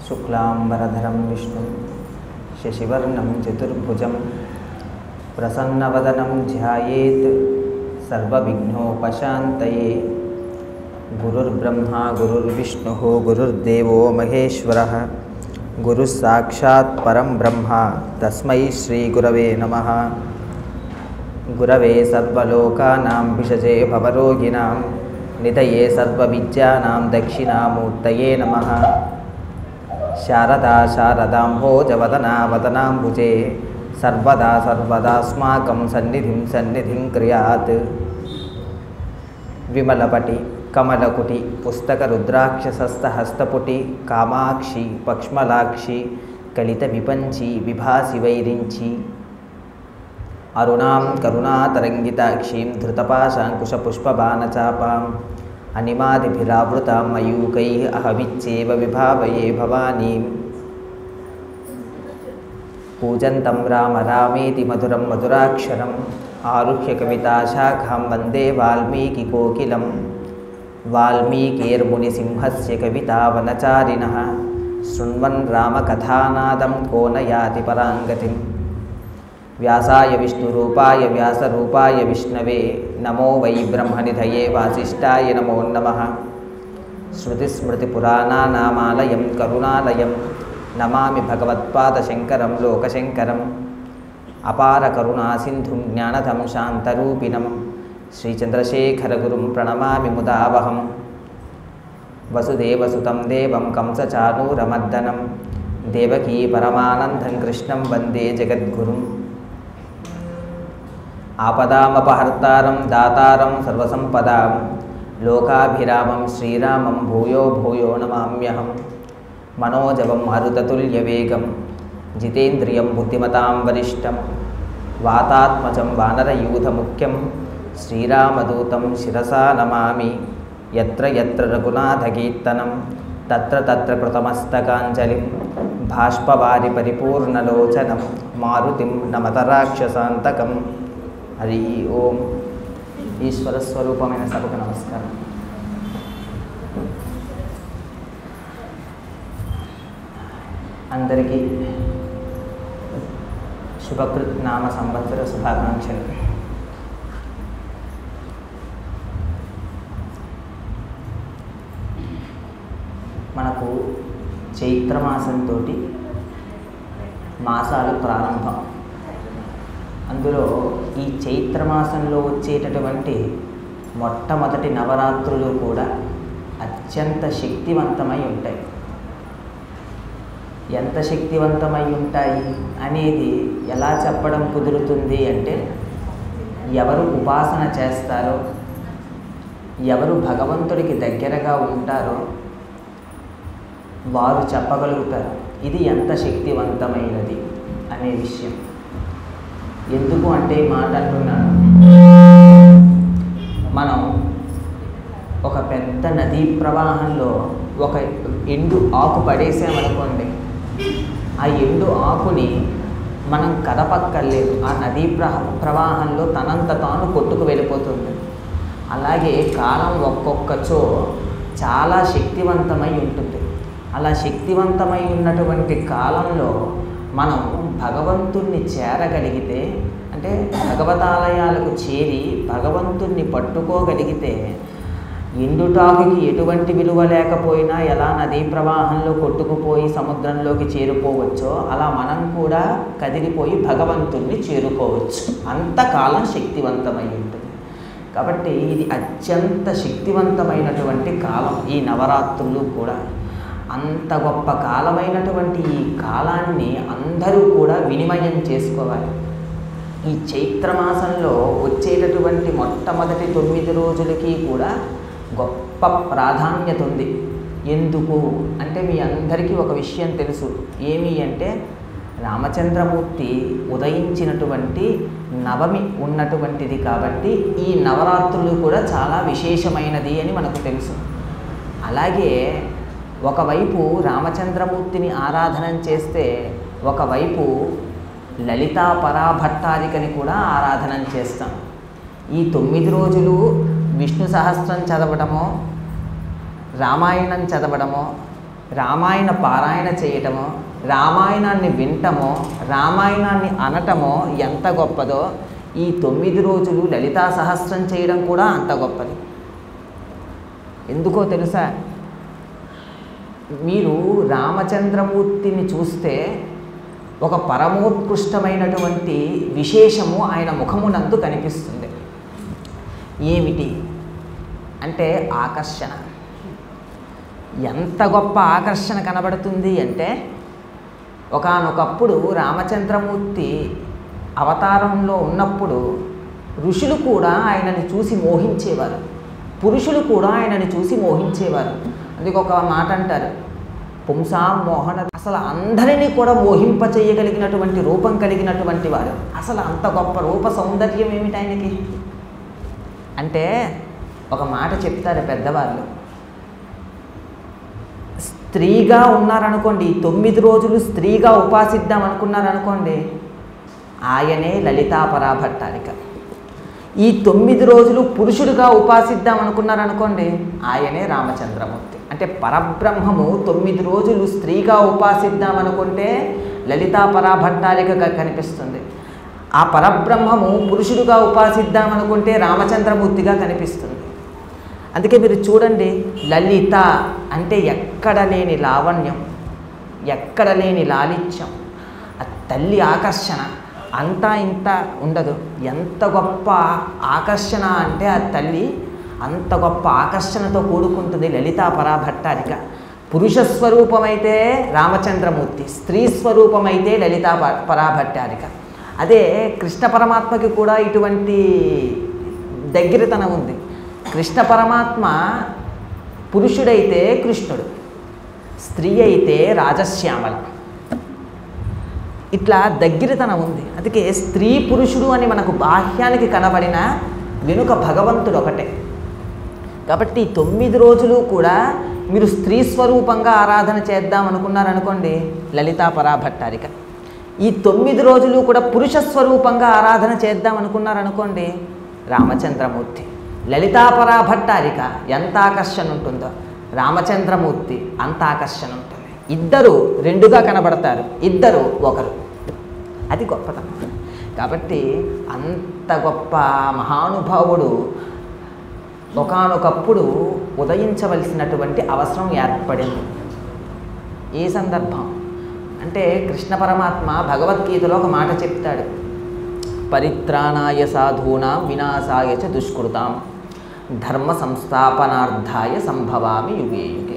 శుక్లాంబరధరం విష్ణుం శశివర్ణం చతుర్భుజం ప్రసన్నవదనం ధ్యాయేత్ సర్వవిఘ్నోపశాంతయే గురుర్బ్రహ్మా గురుర్విష్ణు గురుర్దేవో మహేశ్వర గురుः సాక్షాత్ పరం బ్రహ్మ తస్మై శ్రీగురవే నమః గురవే సర్వలోకానాం విషజే భవరోగిణాం నిధయే సర్వవిద్యానాం దక్షిణామూర్తయే నమః శారదా శారదాంభోజవదనా వదనాంబుజే సర్వదా సర్వదాస్మాకం సన్నిధిం సన్నిధిం క్రియాత్ విమలపటి కమలకుటి పుస్తక రుద్రాక్షసస్తహస్తపుటి కామాక్షి పక్ష్మలాక్షి కలిత విపంచి విభాసి వైరించి అరుణాం కరుణాతరంగితాక్షీం ధృతపాశాంకుశపుష్పబాణచాపాం అనిమాదిభిరావృతాం మయూకై అహమిచ్చేవ విభావయే భవానీం పూజంతం రామ రామేతి మధురం మధురాక్షరం ఆరుహ్య కవితాశాఖాం వందే వాల్మీకికోకిలం వాల్మీకేర్మునిసింహస్య కవితావనచారిణः శృण्वन् రామకథానాదం కో నయాతి పరాంగతిం వ్యాసాయ విష్ణురూపాయ వ్యాసరూపాయ విష్ణవే నమో వై బ్రహ్మనిధయే వాసిష్ఠాయ నమో నమః శృతిస్మృతిపురాణానామాలయం కరుణాలయం నమామి భగవత్పాదశంకరం లోకశంకరం అపార కరుణాసింధుం జ్ఞానదం శాంతరూపిణం శ్రీచంద్రశేఖరగురుం ప్రణమామి ముదావహం వసుదేవసుతం దేవం కంసచానూరమర్దనం దేవకీ పరమానందం కృష్ణం వందే జగద్గురుం ఆపదామపహర్తారం దాతారం సర్వసంపదాం లోకాభిరామం శ్రీరామం భూయో భూయో నమామ్యహం మనోజవం మరుతతుల్యవేగం జితేంద్రియం బుద్ధిమతాం వరిష్టం వాతాత్మజం వానరయూధముఖ్యం శ్రీరామదూతం శిరసా నమామి ఎత్ర ఎత్ర రఘునాథకీర్తనం తత్ర తత్ర కృతమస్తకాంజలిం బాష్పవారి పరిపూర్ణలోచనం మారుతిం నమతరాక్షసాంతకం హరి ఓం ఈశ్వర స్వరూపమైన సభకు నమస్కారం అందరికీ శుభకృత్ నామ సంవత్సర శుభాకాంక్షలు మనకు చైత్రమాసంతో మాసాలు ప్రారంభం అందులో ఈ చైత్రమాసంలో వచ్చేటటువంటి మొట్టమొదటి నవరాత్రులు కూడా అత్యంత శక్తివంతమై ఉంటాయి ఎంత శక్తివంతమై ఉంటాయి అనేది ఎలా చెప్పడం కుదురుతుంది అంటే ఎవరు ఉపాసన చేస్తారో ఎవరు భగవంతుడికి దగ్గరగా ఉంటారో వారు చెప్పగలుగుతారు ఇది ఎంత శక్తివంతమైనది అనే విషయం ఎందుకు అంటే ఈ మాట అంటున్నాను మనం ఒక పెద్ద నదీ ప్రవాహంలో ఒక ఎండు ఆకు పడేసామనుకోండి ఆ ఎండు ఆకుని మనం కదపక్కర్లేదు ఆ నదీ ప్రహ ప్రవాహంలో తనంత తాను కొట్టుకు వెళ్ళిపోతుంది అలాగే కాలం ఒక్కొక్కచో చాలా శక్తివంతమై ఉంటుంది అలా శక్తివంతమై ఉన్నటువంటి కాలంలో మనం భగవంతుణ్ణి చేరగలిగితే అంటే భగవతాలయాలకు చేరి భగవంతుణ్ణి పట్టుకోగలిగితే ఎండుటాకుకి ఎటువంటి విలువ లేకపోయినా ఎలా నదీ ప్రవాహంలో కొట్టుకుపోయి సముద్రంలోకి చేరుకోవచ్చో అలా మనం కూడా కదిలిపోయి భగవంతుణ్ణి చేరుకోవచ్చు అంతకాలం శక్తివంతమై ఉంటుంది కాబట్టి ఇది అత్యంత శక్తివంతమైనటువంటి కాలం ఈ నవరాత్రులు కూడా అంత గొప్ప కాలమైనటువంటి ఈ కాలాన్ని అందరూ కూడా వినిమయం చేసుకోవాలి ఈ చైత్రమాసంలో వచ్చేటటువంటి మొట్టమొదటి తొమ్మిది రోజులకి కూడా గొప్ప ప్రాధాన్యత ఉంది ఎందుకు అంటే మీ అందరికీ ఒక విషయం తెలుసు ఏమి అంటే రామచంద్రమూర్తి ఉదయించినటువంటి నవమి ఉన్నటువంటిది కాబట్టి ఈ నవరాత్రులు కూడా చాలా విశేషమైనది అని మనకు తెలుసు అలాగే ఒకవైపు రామచంద్రమూర్తిని ఆరాధన చేస్తే ఒకవైపు లలితా పరాభట్టారికని కూడా ఆరాధన చేస్తాం ఈ తొమ్మిది రోజులు విష్ణు సహస్రం చదవడమో రామాయణం చదవడమో రామాయణ పారాయణ చేయటమో రామాయణాన్ని వింటమో రామాయణాన్ని అనటమో ఎంత గొప్పదో ఈ తొమ్మిది రోజులు లలితా సహస్రం చేయడం కూడా అంత గొప్పది ఎందుకో తెలుసా మీరు రామచంద్రమూర్తిని చూస్తే ఒక పరమోత్కృష్టమైనటువంటి విశేషము ఆయన ముఖమునందు కనిపిస్తుంది ఏమిటి అంటే ఆకర్షణ ఎంత గొప్ప ఆకర్షణ కనబడుతుంది అంటే ఒకానొకప్పుడు రామచంద్రమూర్తి అవతారంలో ఉన్నప్పుడు ఋషులు కూడా ఆయనని చూసి మోహించేవారు పురుషులు కూడా ఆయనని చూసి మోహించేవారు అందుకే ఒక మాట అంటారు పుంసాం మోహన అసలు అందరినీ కూడా మోహింప చేయగలిగినటువంటి రూపం కలిగినటువంటి వారు అసలు అంత గొప్ప రూప సౌందర్యం ఏమిటి ఆయనకి అంటే ఒక మాట చెప్తారు పెద్దవాళ్ళు స్త్రీగా ఉన్నారనుకోండి తొమ్మిది రోజులు స్త్రీగా ఉపాసిద్దాం అనుకున్నారనుకోండి ఆయనే లలితా పరాభట్టాలిక ఈ తొమ్మిది రోజులు పురుషుడుగా ఉపాసిద్దాం అనుకున్నారనుకోండి ఆయనే రామచంద్రమూర్తి అంటే పరబ్రహ్మము తొమ్మిది రోజులు స్త్రీగా ఉపాసిద్దాం అనుకుంటే లలితా పరాభట్టాలికగా కనిపిస్తుంది ఆ పరబ్రహ్మము పురుషుడుగా ఉపాసిద్దాం అనుకుంటే రామచంద్రమూర్తిగా కనిపిస్తుంది అందుకే మీరు చూడండి లలిత అంటే ఎక్కడ లేని లావణ్యం ఎక్కడ లేని లాలిత్యం ఆ తల్లి ఆకర్షణ అంతా ఇంత ఉండదు ఎంత గొప్ప ఆకర్షణ అంటే ఆ తల్లి అంత గొప్ప ఆకర్షణతో కూడుకుంటుంది లలితా పరాభట్టారిక పురుష స్వరూపమైతే రామచంద్రమూర్తి స్త్రీ స్వరూపమైతే లలితా ప- పరాభట్టారిక అదే కృష్ణ పరమాత్మకి కూడా ఇటువంటి దగ్గరతనం ఉంది కృష్ణ పరమాత్మ పురుషుడైతే కృష్ణుడు స్త్రీ అయితే రాజశ్యామల ఇట్లా దగ్గరతనం ఉంది అందుకే స్త్రీ పురుషుడు అని మనకు బాహ్యానికి కనబడిన వెనుక భగవంతుడు ఒకటే కాబట్టి ఈ తొమ్మిది రోజులు కూడా మీరు స్త్రీ స్వరూపంగా ఆరాధన చేద్దాం అనుకున్నారనుకోండి లలితా పరాభట్టారిక ఈ తొమ్మిది రోజులు కూడా పురుష స్వరూపంగా ఆరాధన చేద్దాం అనుకున్నారనుకోండి రామచంద్రమూర్తి లలితా పరాభట్టారిక ఎంత ఆకర్షణ ఉంటుందో రామచంద్రమూర్తి అంత ఆకర్షణ ఉంటుంది ఇద్దరు రెండుగా కనబడతారు ఇద్దరు ఒకరు అది గొప్పతనం కాబట్టి అంత గొప్ప మహానుభావుడు ఒకానొకప్పుడు ఉదయించవలసినటువంటి అవసరం ఏర్పడింది ఏ సందర్భం అంటే కృష్ణ పరమాత్మ భగవద్గీతలో ఒక మాట చెప్తాడు పరిత్రాణాయ సాధూనాం వినాశాయ చ దుష్కృతాం ధర్మ సంస్థాపనార్థాయ సంభవామి యుగే యుగే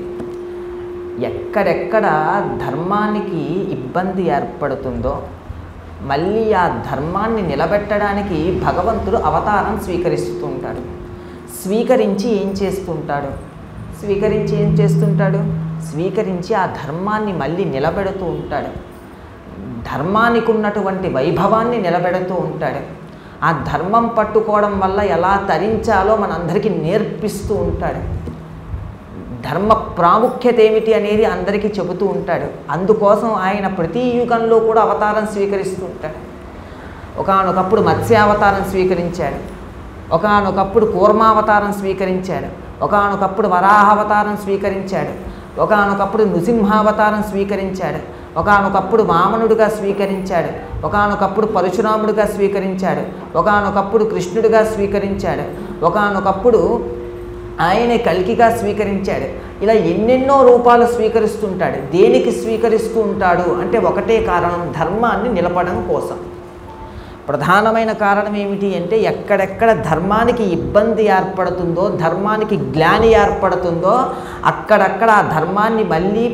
ఎక్కడెక్కడ ధర్మానికి ఇబ్బంది ఏర్పడుతుందో మళ్ళీ ఆ ధర్మాన్ని నిలబెట్టడానికి భగవంతుడు అవతారం స్వీకరిస్తూ ఉంటాడు స్వీకరించి ఏం చేస్తుంటాడు స్వీకరించి ఏం చేస్తుంటాడు స్వీకరించి ఆ ధర్మాన్ని మళ్ళీ నిలబెడుతూ ఉంటాడు ధర్మానికి ఉన్నటువంటి వైభవాన్ని నిలబెడుతూ ఉంటాడు ఆ ధర్మం పట్టుకోవడం వల్ల ఎలా తరించాలో మనందరికీ నేర్పిస్తూ ఉంటాడు ధర్మ ప్రాముఖ్యత ఏమిటి అనేది అందరికీ చెబుతూ ఉంటాడు అందుకోసం ఆయన ప్రతి యుగంలో కూడా అవతారం స్వీకరిస్తూ ఉంటాడు ఒకానొకప్పుడు మత్స్యావతారం స్వీకరించాడు ఒకానొకప్పుడు కూర్మావతారం స్వీకరించాడు ఒకానొకప్పుడు వరాహావతారం స్వీకరించాడు ఒకానొకప్పుడు నృసింహావతారం స్వీకరించాడు ఒకానొకప్పుడు వామనుడిగా స్వీకరించాడు ఒకానొకప్పుడు పరశురాముడిగా స్వీకరించాడు ఒకానొకప్పుడు కృష్ణుడిగా స్వీకరించాడు ఒకానొకప్పుడు ఆయనే కల్కిగా స్వీకరించాడు ఇలా ఎన్నెన్నో రూపాలు స్వీకరిస్తుంటాడు దేనికి స్వీకరిస్తూ ఉంటాడు అంటే ఒకటే కారణం ధర్మాన్ని నిలపడం కోసం ప్రధానమైన కారణం ఏమిటి అంటే ఎక్కడెక్కడ ధర్మానికి ఇబ్బంది ఏర్పడుతుందో ధర్మానికి గ్లాని ఏర్పడుతుందో అక్కడక్కడ ఆ ధర్మాన్ని మళ్ళీ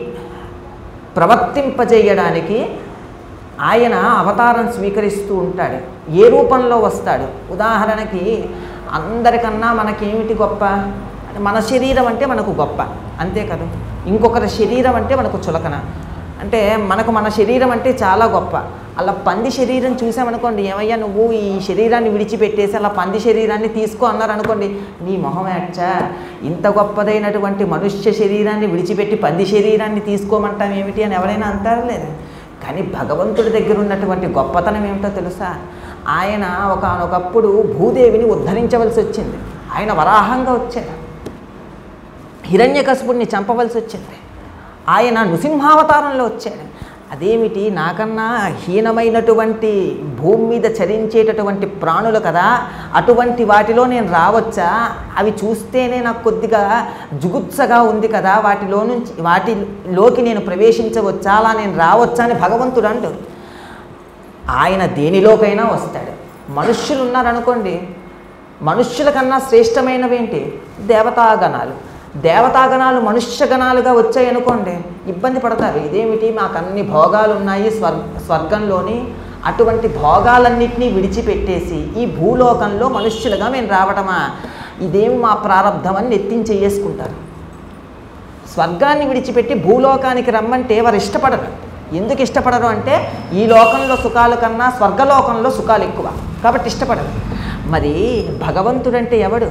ప్రవర్తింపజేయడానికి ఆయన అవతారం స్వీకరిస్తూ ఉంటాడు ఏ రూపంలో వస్తాడు ఉదాహరణకి అందరికన్నా మనకేమిటి గొప్ప అంటే మన శరీరం అంటే మనకు గొప్ప అంతే కదా ఇంకొకరి శరీరం అంటే మనకు చులకన అంటే మనకు మన శరీరం అంటే చాలా గొప్ప అలా పంది శరీరం చూసామనుకోండి ఏమయ్యా నువ్వు ఈ శరీరాన్ని విడిచిపెట్టేసి అలా పంది శరీరాన్ని తీసుకో అన్నారనుకోండి నీ మొహం యాక్చా ఇంత గొప్పదైనటువంటి మనుష్య శరీరాన్ని విడిచిపెట్టి పంది శరీరాన్ని తీసుకోమంటాం ఏమిటి అని ఎవరైనా అంటారా లేదు కానీ భగవంతుడి దగ్గర ఉన్నటువంటి గొప్పతనం ఏమిటో తెలుసా ఆయన ఒకనొకప్పుడు భూదేవిని ఉద్ధరించవలసి వచ్చింది ఆయన వరాహంగా వచ్చాడు హిరణ్యకశపుడిని చంపవలసి వచ్చింది ఆయన నృసింహావతారంలో వచ్చాడు అదేమిటి నాకన్నా హీనమైనటువంటి భూమి మీద చరించేటటువంటి ప్రాణులు కదా అటువంటి వాటిలో నేను రావచ్చా అవి చూస్తేనే నాకు కొద్దిగా జుగుత్సగా ఉంది కదా వాటిలో నుంచి వాటిలోకి నేను ప్రవేశించవచ్చా అలా నేను రావచ్చా అని భగవంతుడు అంటాడు ఆయన దేనిలోకైనా వస్తాడు మనుష్యులు ఉన్నారనుకోండి మనుష్యుల కన్నా శ్రేష్టమైనవేంటి దేవతాగణాలు దేవతాగణాలు మనుష్యగణాలుగా వచ్చాయి అనుకోండి ఇబ్బంది పడతారు ఇదేమిటి మాకు అన్ని భోగాలు ఉన్నాయి స్వర్ స్వర్గంలోని అటువంటి భోగాలన్నింటినీ విడిచిపెట్టేసి ఈ భూలోకంలో మనుష్యులుగా మేము రావటమా ఇదేమి మా ప్రారంధం అని నెత్తించేసుకుంటారు స్వర్గాన్ని విడిచిపెట్టి భూలోకానికి రమ్మంటే వారు ఇష్టపడరు ఎందుకు ఇష్టపడరు అంటే ఈ లోకంలో సుఖాల కన్నా స్వర్గలోకంలో సుఖాలు ఎక్కువ కాబట్టి ఇష్టపడరు మరి భగవంతుడంటే ఎవడు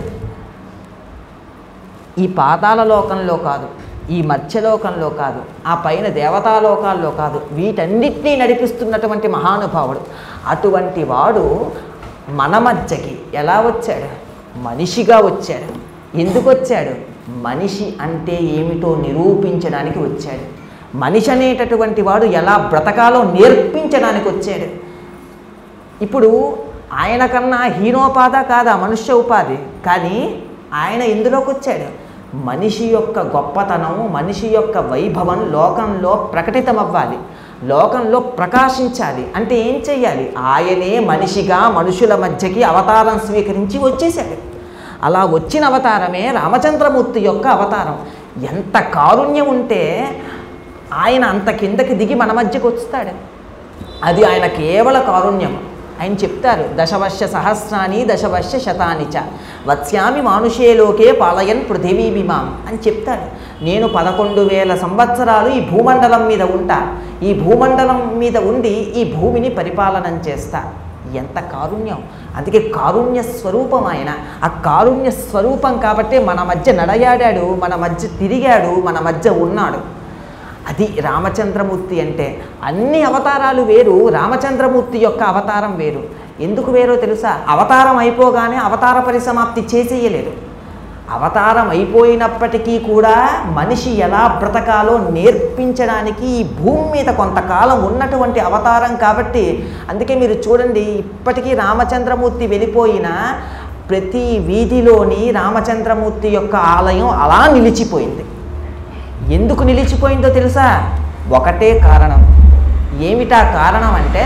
ఈ పాతాళ లోకంలో కాదు ఈ మత్స్యలోకంలో కాదు ఆ పైన దేవతాలోకాల్లో కాదు వీటన్నిటినీ నడిపిస్తున్నటువంటి మహానుభావుడు అటువంటి వాడు మన మధ్యకి ఎలా వచ్చాడు మనిషిగా వచ్చాడు ఎందుకు వచ్చాడు మనిషి అంటే ఏమిటో నిరూపించడానికి వచ్చాడు మనిషి అనేటటువంటి వాడు ఎలా బ్రతకాలో నేర్పించడానికి వచ్చాడు ఇప్పుడు ఆయన కన్నా హీనోపాధ కాదా మనుష్య ఉపాధి కానీ ఆయన ఎందులోకి వచ్చాడు మనిషి యొక్క గొప్పతనం మనిషి యొక్క వైభవం లోకంలో ప్రకటితమవ్వాలి లోకంలో ప్రకాశించాలి అంటే ఏం చెయ్యాలి ఆయనే మనిషిగా మనుషుల మధ్యకి అవతారం స్వీకరించి వచ్చేసాడు అలా వచ్చిన అవతారమే రామచంద్రమూర్తి యొక్క అవతారం ఎంత కారుణ్యం ఉంటే ఆయన అంత కిందకి దిగి మన మధ్యకి వస్తాడు అది ఆయన కేవల కారుణ్యం ఆయన చెప్తారు దశవర్ష సహస్రాని దశవర్ష శతాని చ వత్స్యామి మానుషేలోకే పాలయన్ పృథివీభిమాం అని చెప్తాడు నేను పదకొండు వేల సంవత్సరాలు ఈ భూమండలం మీద ఉంటా ఈ భూమండలం మీద ఉండి ఈ భూమిని పరిపాలనం చేస్తా ఎంత కారుణ్యం అందుకే కారుణ్య స్వరూపం ఆయన ఆ కారుణ్య స్వరూపం కాబట్టే మన మధ్య నడయాడాడు మన మధ్య తిరిగాడు మన మధ్య ఉన్నాడు అది రామచంద్రమూర్తి అంటే అన్ని అవతారాలు వేరు రామచంద్రమూర్తి యొక్క అవతారం వేరు ఎందుకు వేరో తెలుసా అవతారం అయిపోగానే అవతార పరిసమాప్తి చేసేయలేరు అవతారం అయిపోయినప్పటికీ కూడా మనిషి ఎలా బ్రతకాలో నేర్పించడానికి ఈ భూమి మీద కొంతకాలం ఉన్నటువంటి అవతారం కాబట్టి అందుకే మీరు చూడండి ఇప్పటికీ రామచంద్రమూర్తి వెళ్ళిపోయిన ప్రతి వీధిలోని రామచంద్రమూర్తి యొక్క ఆలయం అలా నిలిచిపోయింది ఎందుకు నిలిచిపోయిందో తెలుసా ఒకటే కారణం ఏమిటా కారణం అంటే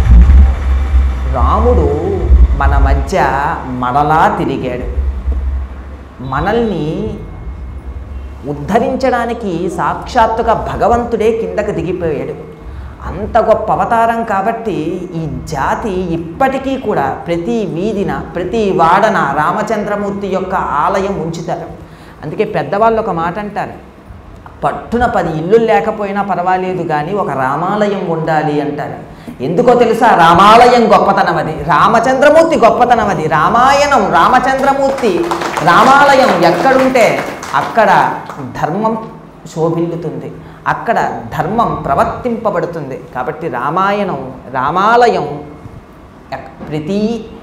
రాముడు మన మధ్య మడలా తిరిగాడు మనల్ని ఉద్ధరించడానికి సాక్షాత్తుగా భగవంతుడే కిందకు దిగిపోయాడు అంత గొప్ప అవతారం కాబట్టి ఈ జాతి ఇప్పటికీ కూడా ప్రతి వీధిన ప్రతి వాడన రామచంద్రమూర్తి యొక్క ఆలయం ఉంచుతారు అందుకే పెద్దవాళ్ళు ఒక మాట అంటారు పట్టున పది ఇల్లు లేకపోయినా పర్వాలేదు కానీ ఒక రామాలయం ఉండాలి అంటారు ఎందుకో తెలుసా రామాలయం గొప్పతనం అది రామచంద్రమూర్తి గొప్పతనం అది రామాయణం రామచంద్రమూర్తి రామాలయం ఎక్కడుంటే అక్కడ ధర్మం శోభిల్లుతుంది అక్కడ ధర్మం ప్రవర్తింపబడుతుంది కాబట్టి రామాయణం రామాలయం ఎక్- ప్రతి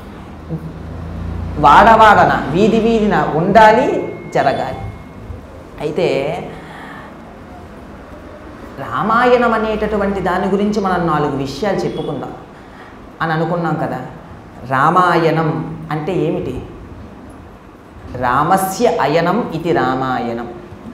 వాడవాడన వీధి వీధిన ఉండాలి జరగాలి అయితే రామాయణం అనేటటువంటి దాని గురించి మనం నాలుగు విషయాలు చెప్పుకుందాం అని అనుకున్నాం కదా రామాయణం అంటే ఏమిటి రామస్య అయనం ఇది రామాయణం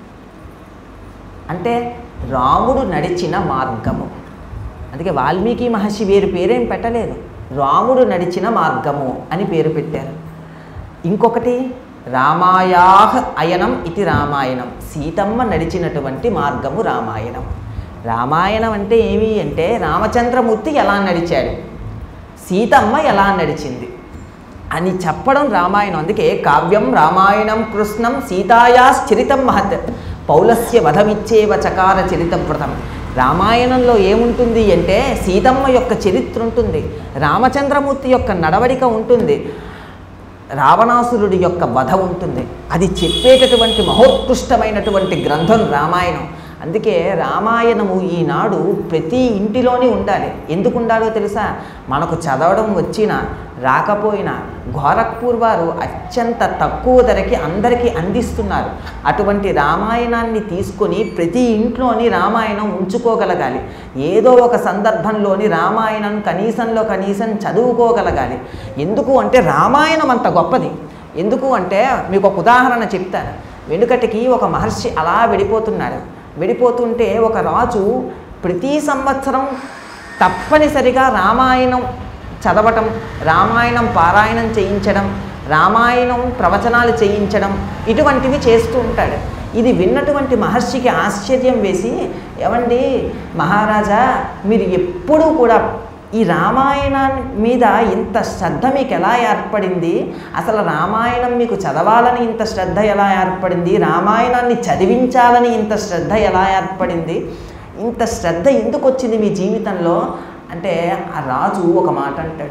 అంటే రాముడు నడిచిన మార్గము అందుకే వాల్మీకి మహర్షి వేరు పేరేం పెట్టలేదు రాముడు నడిచిన మార్గము అని పేరు పెట్టారు ఇంకొకటి రామాయాహ అయనం ఇది రామాయణం సీతమ్మ నడిచినటువంటి మార్గము రామాయణం రామాయణం అంటే ఏమి అంటే రామచంద్రమూర్తి ఎలా నడిచాడు సీతమ్మ ఎలా నడిచింది అని చెప్పడం రామాయణం అందుకే కావ్యం రామాయణం కృష్ణం సీతాయాశ్చరితం మహత్ పౌలస్య వధమిచ్చేవ చకార చరితవ్రతం రామాయణంలో ఏముంటుంది అంటే సీతమ్మ యొక్క చరిత్ర ఉంటుంది రామచంద్రమూర్తి యొక్క నడవడిక ఉంటుంది రావణాసురుడి యొక్క వధ ఉంటుంది అది చెప్పేటటువంటి మహోత్కృష్టమైనటువంటి గ్రంథం రామాయణం అందుకే రామాయణము ఈనాడు ప్రతి ఇంటిలోనే ఉండాలి ఎందుకు ఉండాలో తెలుసా మనకు చదవడం వచ్చినా రాకపోయినా గోరఖ్పూర్ వారు అత్యంత తక్కువ ధరకి అందరికీ అందిస్తున్నారు అటువంటి రామాయణాన్ని తీసుకొని ప్రతి ఇంట్లోని రామాయణం ఉంచుకోగలగాలి ఏదో ఒక సందర్భంలోని రామాయణం కనీసంలో కనీసం చదువుకోగలగాలి ఎందుకు అంటే రామాయణం అంత గొప్పది ఎందుకు అంటే మీకు ఒక ఉదాహరణ చెప్తాను వెనుకటికి ఒక మహర్షి అలా వెళ్ళిపోతున్నాడు వెళ్ళిపోతుంటే ఒక రాజు ప్రతి సంవత్సరం తప్పనిసరిగా రామాయణం చదవటం రామాయణం పారాయణం చేయించడం రామాయణం ప్రవచనాలు చేయించడం ఇటువంటివి చేస్తూ ఉంటాడు ఇది విన్నటువంటి మహర్షికి ఆశ్చర్యం వేసి ఏమండి మహారాజా మీరు ఎప్పుడూ కూడా ఈ రామాయణాన్ని మీద ఇంత శ్రద్ధ మీకు ఎలా ఏర్పడింది అసలు రామాయణం మీకు చదవాలని ఇంత శ్రద్ధ ఎలా ఏర్పడింది రామాయణాన్ని చదివించాలని ఇంత శ్రద్ధ ఎలా ఏర్పడింది ఇంత శ్రద్ధ ఎందుకు వచ్చింది మీ జీవితంలో అంటే ఆ రాజు ఒక మాట అంటాడు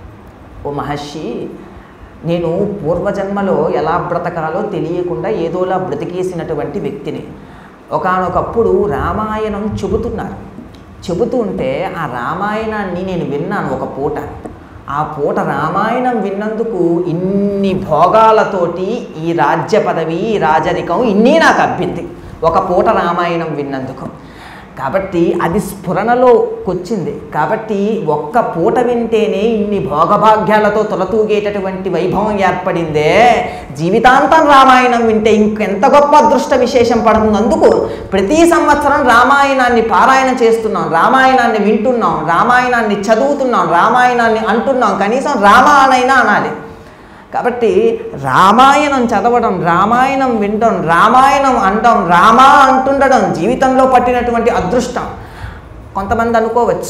ఓ మహర్షి నేను పూర్వజన్మలో ఎలా బ్రతకాలో తెలియకుండా ఏదోలా బ్రతికేసినటువంటి వ్యక్తిని ఒకానొకప్పుడు రామాయణం చెబుతున్నారు చెబుతూ ఉంటే ఆ రామాయణాన్ని నేను విన్నాను ఒక పూట ఆ పూట రామాయణం విన్నందుకు ఇన్ని భోగాలతోటి ఈ రాజ్య పదవి ఈ రాజరికం ఇన్ని నాకు అబ్బింది ఒక పూట రామాయణం విన్నందుకు కాబట్టి అది స్ఫురణలోకి వచ్చింది కాబట్టి ఒక్క పూట వింటేనే ఇన్ని భోగభాగ్యాలతో తొలతూగేటటువంటి వైభవం ఏర్పడిందే జీవితాంతం రామాయణం వింటే ఇంకెంత గొప్ప అదృష్ట విశేషం పడుతున్నందుకు ప్రతి సంవత్సరం రామాయణాన్ని పారాయణ చేస్తున్నాం రామాయణాన్ని వింటున్నాం రామాయణాన్ని చదువుతున్నాం రామాయణాన్ని అంటున్నాం కనీసం రామాయణైనా అనాలి కాబట్టి రామాయణం చదవడం రామాయణం వినడం రామాయణం అనడం రామా అంటుండడం జీవితంలో పట్టినటువంటి అదృష్టం కొంతమంది అనుకోవచ్చు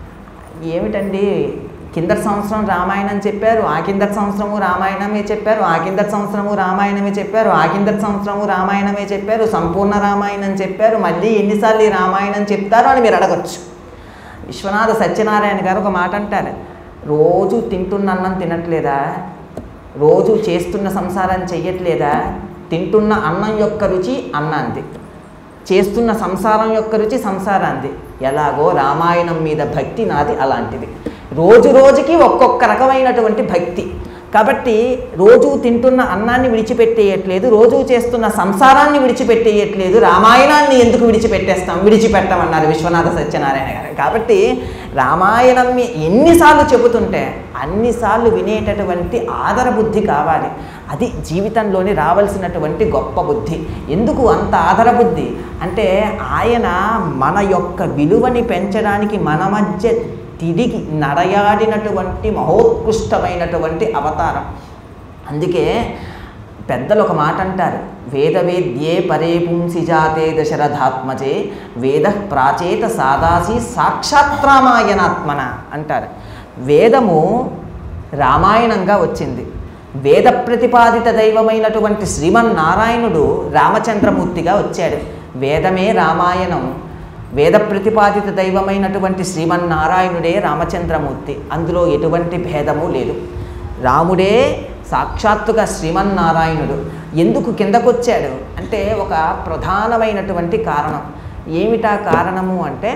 ఏమిటండి కిందటి సంవత్సరం రామాయణం చెప్పారు ఆ కిందటి సంవత్సరము రామాయణమే చెప్పారు ఆ కిందటి సంవత్సరము రామాయణమే చెప్పారు ఆ కిందటి సంవత్సరము రామాయణమే చెప్పారు సంపూర్ణ రామాయణం చెప్పారు మళ్ళీ ఎన్నిసార్లు ఈ రామాయణం చెప్తారో అని మీరు అడగచ్చు విశ్వనాథ సత్యనారాయణ గారు ఒక మాట అంటారు రోజు తింటున్న అన్నం తినట్లేదా రోజు చేస్తున్న సంసారం చెయ్యట్లేదా తింటున్న అన్నం యొక్క రుచి అన్నాంది చేస్తున్న సంసారం యొక్క రుచి సంసారాంది ఎలాగో రామాయణం మీద భక్తి నాది అలాంటిది రోజు రోజుకి ఒక్కొక్క రకమైనటువంటి భక్తి కాబట్టి రోజు తింటున్న అన్నాన్ని విడిచిపెట్టేయట్లేదు రోజు చేస్తున్న సంసారాన్ని విడిచిపెట్టేయట్లేదు రామాయణాన్ని ఎందుకు విడిచిపెట్టేస్తాం విడిచిపెట్టమన్నారు విశ్వనాథ సత్యనారాయణ గారు కాబట్టి రామాయణం మీ- ఎన్నిసార్లు చెబుతుంటే అన్నిసార్లు వినేటటువంటి ఆదర బుద్ధి కావాలి అది జీవితంలోని రావాల్సినటువంటి గొప్ప బుద్ధి ఎందుకు అంత ఆదర బుద్ధి అంటే ఆయన మన యొక్క విలువని పెంచడానికి మన మధ్య తిరిగి నడయాడినటువంటి మహోత్కృష్టమైనటువంటి అవతారం అందుకే పెద్దలు ఒక మాట అంటారు వేదవేద్యే పరే పుంసి జాతే దశరథాత్మజే వేద ప్రాచేత సాదాసి సాక్షాత్ రామాయణాత్మన అంటారు వేదము రామాయణంగా వచ్చింది వేద ప్రతిపాదిత దైవమైనటువంటి శ్రీమన్నారాయణుడు రామచంద్రమూర్తిగా వచ్చాడు వేదమే రామాయణం వేద ప్రతిపాదిత దైవమైనటువంటి శ్రీమన్నారాయణుడే రామచంద్రమూర్తి అందులో ఎటువంటి భేదము లేదు రాముడే సాక్షాత్తుగా శ్రీమన్నారాయణుడు ఎందుకు కిందకొచ్చాడు అంటే ఒక ప్రధానమైనటువంటి కారణం ఏమిటా కారణము అంటే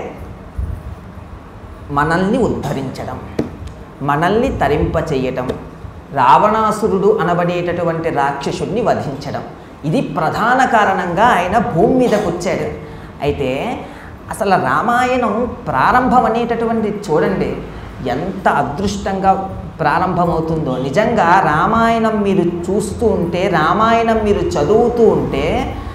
మనల్ని ఉద్ధరించడం మనల్ని తరింపచేయటం రావణాసురుడు అనబడేటటువంటి రాక్షసుడిని వధించడం ఇది ప్రధాన కారణంగా ఆయన భూమి మీదకి వచ్చాడు అయితే అసలు రామాయణం ప్రారంభం అనేటటువంటి చూడండి ఎంత అదృష్టంగా ప్రారంభమవుతుందో నిజంగా రామాయణం మీరు చూస్తూ ఉంటే రామాయణం మీరు చదువుతూ ఉంటే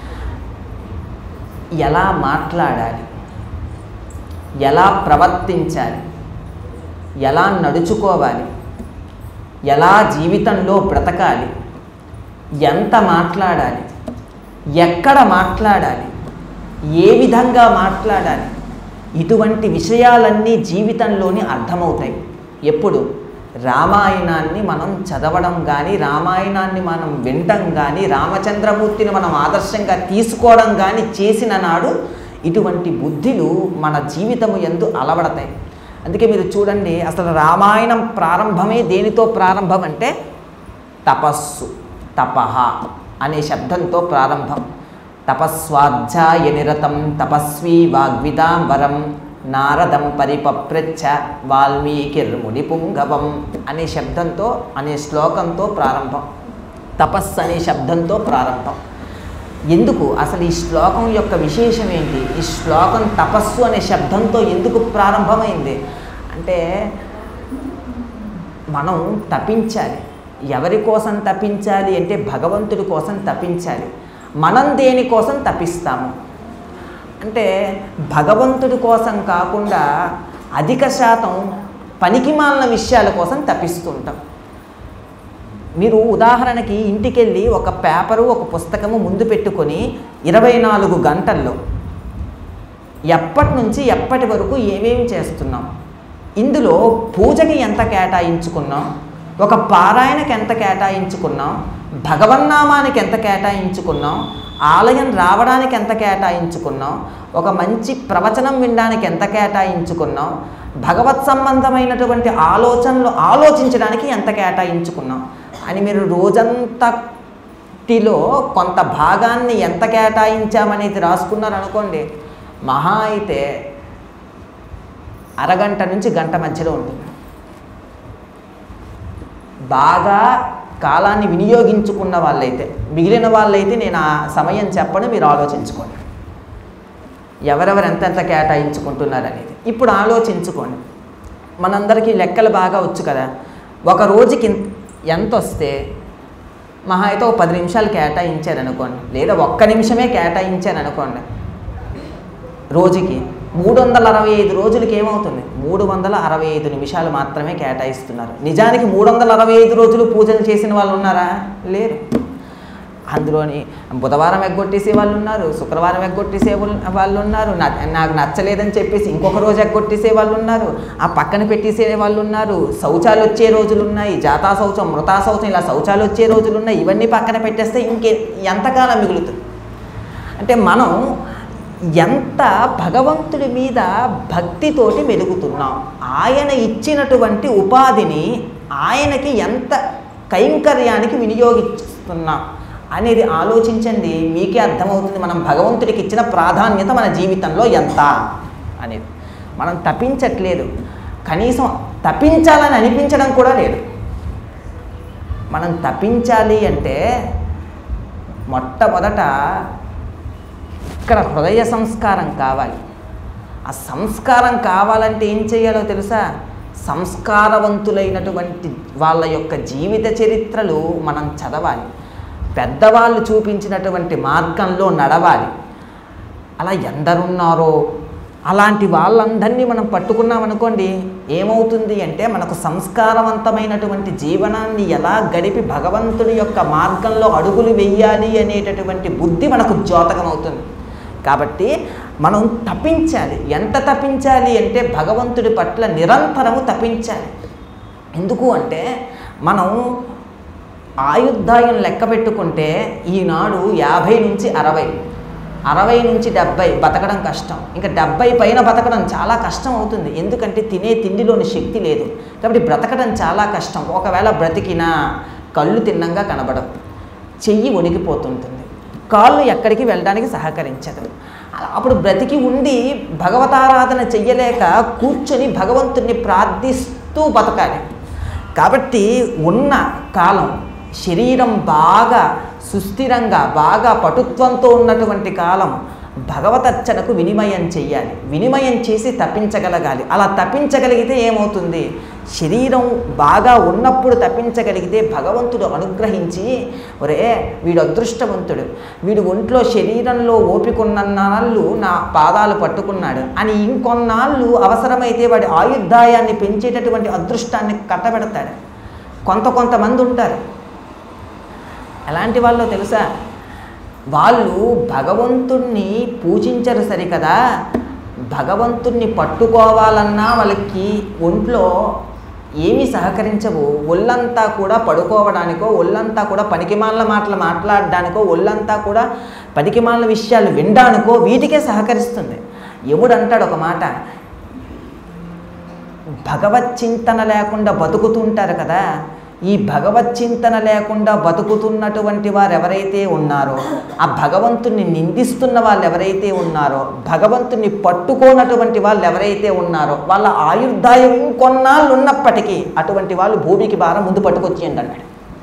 ఎలా మాట్లాడాలి ఎలా ప్రవర్తించాలి ఎలా నడుచుకోవాలి ఎలా జీవితంలో బ్రతకాలి ఎంత మాట్లాడాలి ఎక్కడ మాట్లాడాలి ఏ విధంగా మాట్లాడాలి ఇటువంటి విషయాలన్నీ జీవితంలోని అర్థమవుతాయి ఎప్పుడు రామాయణాన్ని మనం చదవడం కానీ రామాయణాన్ని మనం వినటం కానీ రామచంద్రమూర్తిని మనం ఆదర్శంగా తీసుకోవడం కానీ చేసిన నాడు ఇటువంటి బుద్ధులు మన జీవితము ఎందు అలవడతాయి అందుకే మీరు చూడండి అసలు రామాయణం ప్రారంభమే దేనితో ప్రారంభం అంటే తపస్సు తపహ అనే శబ్దంతో ప్రారంభం తపస్వాధ్యాయ నిరతం తపస్వీ వాగ్విదాంబరం నారదం పరిపప్రచ్ఛ వాల్మీకిర్ముని పుంగవం అనే శబ్దంతో అనే శ్లోకంతో ప్రారంభం తపస్సు అనే శబ్దంతో ప్రారంభం ఎందుకు అసలు ఈ శ్లోకం యొక్క విశేషం ఏంటి ఈ శ్లోకం తపస్సు అనే శబ్దంతో ఎందుకు ప్రారంభమైంది అంటే మనం తపించాలి ఎవరి కోసం తపించాలి అంటే భగవంతుడి కోసం తపించాలి మనం దేనికోసం తపిస్తాము అంటే భగవంతుడి కోసం కాకుండా అధిక శాతం పనికిమాలిన విషయాల కోసం తపిస్తుంటాం మీరు ఉదాహరణకి ఇంటికెళ్ళి ఒక పేపరు ఒక పుస్తకము ముందు పెట్టుకొని ఇరవై నాలుగు గంటల్లో ఎప్పటి నుంచి ఎప్పటి వరకు ఏమేమి చేస్తున్నాం ఇందులో పూజకి ఎంత కేటాయించుకున్నాం ఒక పారాయణకి ఎంత కేటాయించుకున్నాం భగవన్నామానికి ఎంత కేటాయించుకున్నాం ఆలయం రావడానికి ఎంత కేటాయించుకున్నాం ఒక మంచి ప్రవచనం వినడానికి ఎంత కేటాయించుకున్నాం భగవత్ సంబంధమైనటువంటి ఆలోచనలు ఆలోచించడానికి ఎంత కేటాయించుకున్నాం అని మీరు రోజంతటిలో కొంత భాగాన్ని ఎంత కేటాయించామనేది రాసుకున్నారు అనుకోండి మహా అయితే అరగంట నుంచి గంట మధ్యలో ఉంటుంది బాగా కాలాన్ని వినియోగించుకున్న వాళ్ళైతే మిగిలిన వాళ్ళైతే నేను ఆ సమయం చెప్పను మీరు ఆలోచించుకోండి ఎవరెవరు ఎంతెంత కేటాయించుకుంటున్నారు అనేది ఇప్పుడు ఆలోచించుకోండి మనందరికీ లెక్కలు బాగా వచ్చు కదా ఒక రోజుకి ఇంత- ఎంత వస్తే మహా అయితే ఒక పది నిమిషాలు కేటాయించారు అనుకోండి లేదా ఒక్క నిమిషమే కేటాయించారు అనుకోండి రోజుకి మూడు వందల అరవై ఐదు రోజులకి ఏమవుతుంది మూడు వందల అరవై ఐదు నిమిషాలు మాత్రమే కేటాయిస్తున్నారు నిజానికి మూడు వందల అరవై ఐదు రోజులు పూజలు చేసిన వాళ్ళు ఉన్నారా లేరు అందులోని బుధవారం ఎగ్గొట్టేసే వాళ్ళు ఉన్నారు శుక్రవారం ఎగ్గొట్టేసే వాళ్ళు- వాళ్ళు ఉన్నారు నా- నాకు నచ్చలేదని చెప్పేసి ఇంకొక రోజు ఎగ్గొట్టేసే వాళ్ళు ఉన్నారు ఆ పక్కన పెట్టేసే వాళ్ళు ఉన్నారు శౌచాలు వచ్చే రోజులు ఉన్నాయి జాతా శౌచం మృతా శౌచం ఇలా శౌచాలు వచ్చే రోజులు ఉన్నాయి ఇవన్నీ పక్కన పెట్టేస్తే ఇంకే ఎంతకాలం మిగులుతుంది అంటే మనం ఎంత భగవంతుడి మీద భక్తితోటి మెలుగుతున్నాం ఆయన ఇచ్చినటువంటి ఉపాధిని ఆయనకి ఎంత కైంకర్యానికి వినియోగిస్తున్నాం అనేది ఆలోచించండి మీకే అర్థమవుతుంది మనం భగవంతుడికి ఇచ్చిన ప్రాధాన్యత మన జీవితంలో ఎంత అనేది మనం తప్పించట్లేదు కనీసం తప్పించాలని అనిపించడం కూడా లేదు మనం తప్పించాలి అంటే మొట్టమొదట ఇక్కడ హృదయ సంస్కారం కావాలి ఆ సంస్కారం కావాలంటే ఏం చేయాలో తెలుసా సంస్కారవంతులైనటువంటి వాళ్ళ యొక్క జీవిత చరిత్రలు మనం చదవాలి పెద్దవాళ్ళు చూపించినటువంటి మార్గంలో నడవాలి అలా ఎందరున్నారో అలాంటి వాళ్ళందరినీ మనం పట్టుకున్నామనుకోండి ఏమవుతుంది అంటే మనకు సంస్కారవంతమైనటువంటి జీవనాన్ని ఎలా గడిపి భగవంతుని యొక్క మార్గంలో అడుగులు వెయ్యాలి అనేటటువంటి బుద్ధి మనకు ద్యోతకమవుతుంది కాబట్టి మనం తప్పించాలి ఎంత తప్పించాలి అంటే భగవంతుడి పట్ల నిరంతరము తప్పించాలి ఎందుకు అంటే మనం ఆయుర్దాయం లెక్క పెట్టుకుంటే ఈనాడు యాభై నుంచి అరవై అరవై నుంచి డెబ్బై బతకడం కష్టం ఇంకా డెబ్బై పైన బతకడం చాలా కష్టం అవుతుంది ఎందుకంటే తినే తిండిలోని శక్తి లేదు కాబట్టి బ్రతకడం చాలా కష్టం ఒకవేళ బ్రతికినా కళ్ళు తిన్నంగా కనబడవు చెయ్యి వణికిపోతుంటుంది కాళ్ళు ఎక్కడికి వెళ్ళడానికి సహకరించదు అలా అప్పుడు బ్రతికి ఉండి భగవతారాధన చెయ్యలేక కూర్చొని భగవంతుణ్ణి ప్రార్థిస్తూ బతకాలి కాబట్టి ఉన్న కాలం శరీరం బాగా సుస్థిరంగా బాగా పటుత్వంతో ఉన్నటువంటి కాలం భగవతర్చనకు వినిమయం చెయ్యాలి వినిమయం చేసి తప్పించగలగాలి అలా తప్పించగలిగితే ఏమవుతుంది శరీరం బాగా ఉన్నప్పుడు తప్పించగలిగితే భగవంతుడు అనుగ్రహించి ఒరే వీడు అదృష్టవంతుడు వీడు ఒంట్లో శరీరంలో ఓపికొన్నన్నాళ్ళు నా పాదాలు పట్టుకున్నాడు అని ఇంకొన్నాళ్ళు అవసరమైతే వాడి ఆయుర్దాయాన్ని పెంచేటటువంటి అదృష్టాన్ని కట్టబెడతాడు కొంత కొంతమంది ఉంటారు ఎలాంటి వాళ్ళో తెలుసా వాళ్ళు భగవంతుణ్ణి పూజించరు సరికదా భగవంతుణ్ణి పట్టుకోవాలన్నా వాళ్ళకి ఒంట్లో ఏమీ సహకరించవు ఒళ్ళంతా కూడా పడుకోవడానికో ఒళ్ళంతా కూడా పనికిమాల మాటలు మాట్లాడడానికో ఒళ్ళంతా కూడా పనికిమాల విషయాలు వినడానికో వీటికే సహకరిస్తుంది యముడు అంటాడు ఒక మాట భగవత్ చింతన లేకుండా బతుకుతుంటారు కదా ఈ భగవత్ చింతన లేకుండా బతుకుతున్నటువంటి వారు ఎవరైతే ఉన్నారో ఆ భగవంతుణ్ణి నిందిస్తున్న వాళ్ళు ఎవరైతే ఉన్నారో భగవంతుని పట్టుకోనటువంటి వాళ్ళు ఎవరైతే ఉన్నారో వాళ్ళ ఆయుర్దాయం ఇంకొన్నాళ్ళు ఉన్నప్పటికీ అటువంటి వాళ్ళు భూమికి భారం ముందు పట్టుకొచ్చేయండి అన్నాడు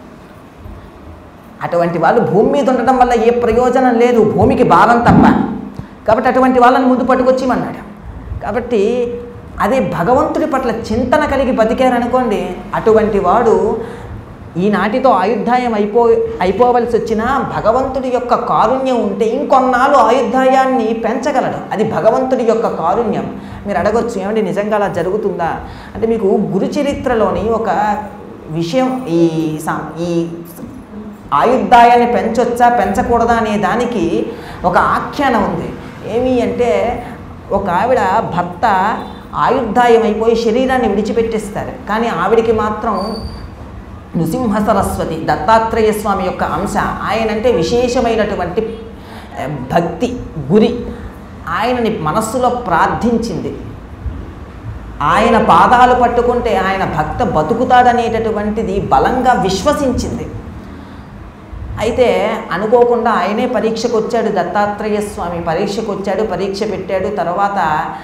అటువంటి వాళ్ళు భూమి మీద ఉండటం వల్ల ఏ ప్రయోజనం లేదు భూమికి భారం తప్ప కాబట్టి అటువంటి వాళ్ళని ముందు పట్టుకొచ్చిమన్నాడు కాబట్టి అదే భగవంతుడి పట్ల చింతన కలిగి బతికారనుకోండి అటువంటి వాడు ఈనాటితో ఆయుర్దాయం అయిపో అయిపోవలసి వచ్చినా భగవంతుడి యొక్క కారుణ్యం ఉంటే ఇంకొన్నాళ్ళు ఆయుర్దాయాన్ని పెంచగలడు అది భగవంతుడి యొక్క కారుణ్యం మీరు అడగొచ్చు ఏమండి నిజంగా అలా జరుగుతుందా అంటే మీకు గురు చరిత్రలోని ఒక విషయం ఈ సా- ఈ ఆయుర్దాయాన్ని పెంచొచ్చా పెంచకూడదా అనే దానికి ఒక ఆఖ్యానం ఉంది ఏమి అంటే ఒక ఆవిడ భర్త ఆయుర్దాయం అయిపోయి శరీరాన్ని విడిచిపెట్టేస్తారు కానీ ఆవిడికి మాత్రం నృసింహ సరస్వతి దత్తాత్రేయ స్వామి యొక్క అంశ ఆయన అంటే విశేషమైనటువంటి ఆ, భక్తి గురి ఆయనని మనస్సులో ప్రార్థించింది ఆయన పాదాలు పట్టుకుంటే ఆయన భక్త బతుకుతాడనేటటువంటిది బలంగా విశ్వసించింది అయితే అనుకోకుండా ఆయనే పరీక్షకు వచ్చాడు దత్తాత్రేయ స్వామి పరీక్షకు వచ్చాడు పరీక్ష పెట్టాడు తర్వాత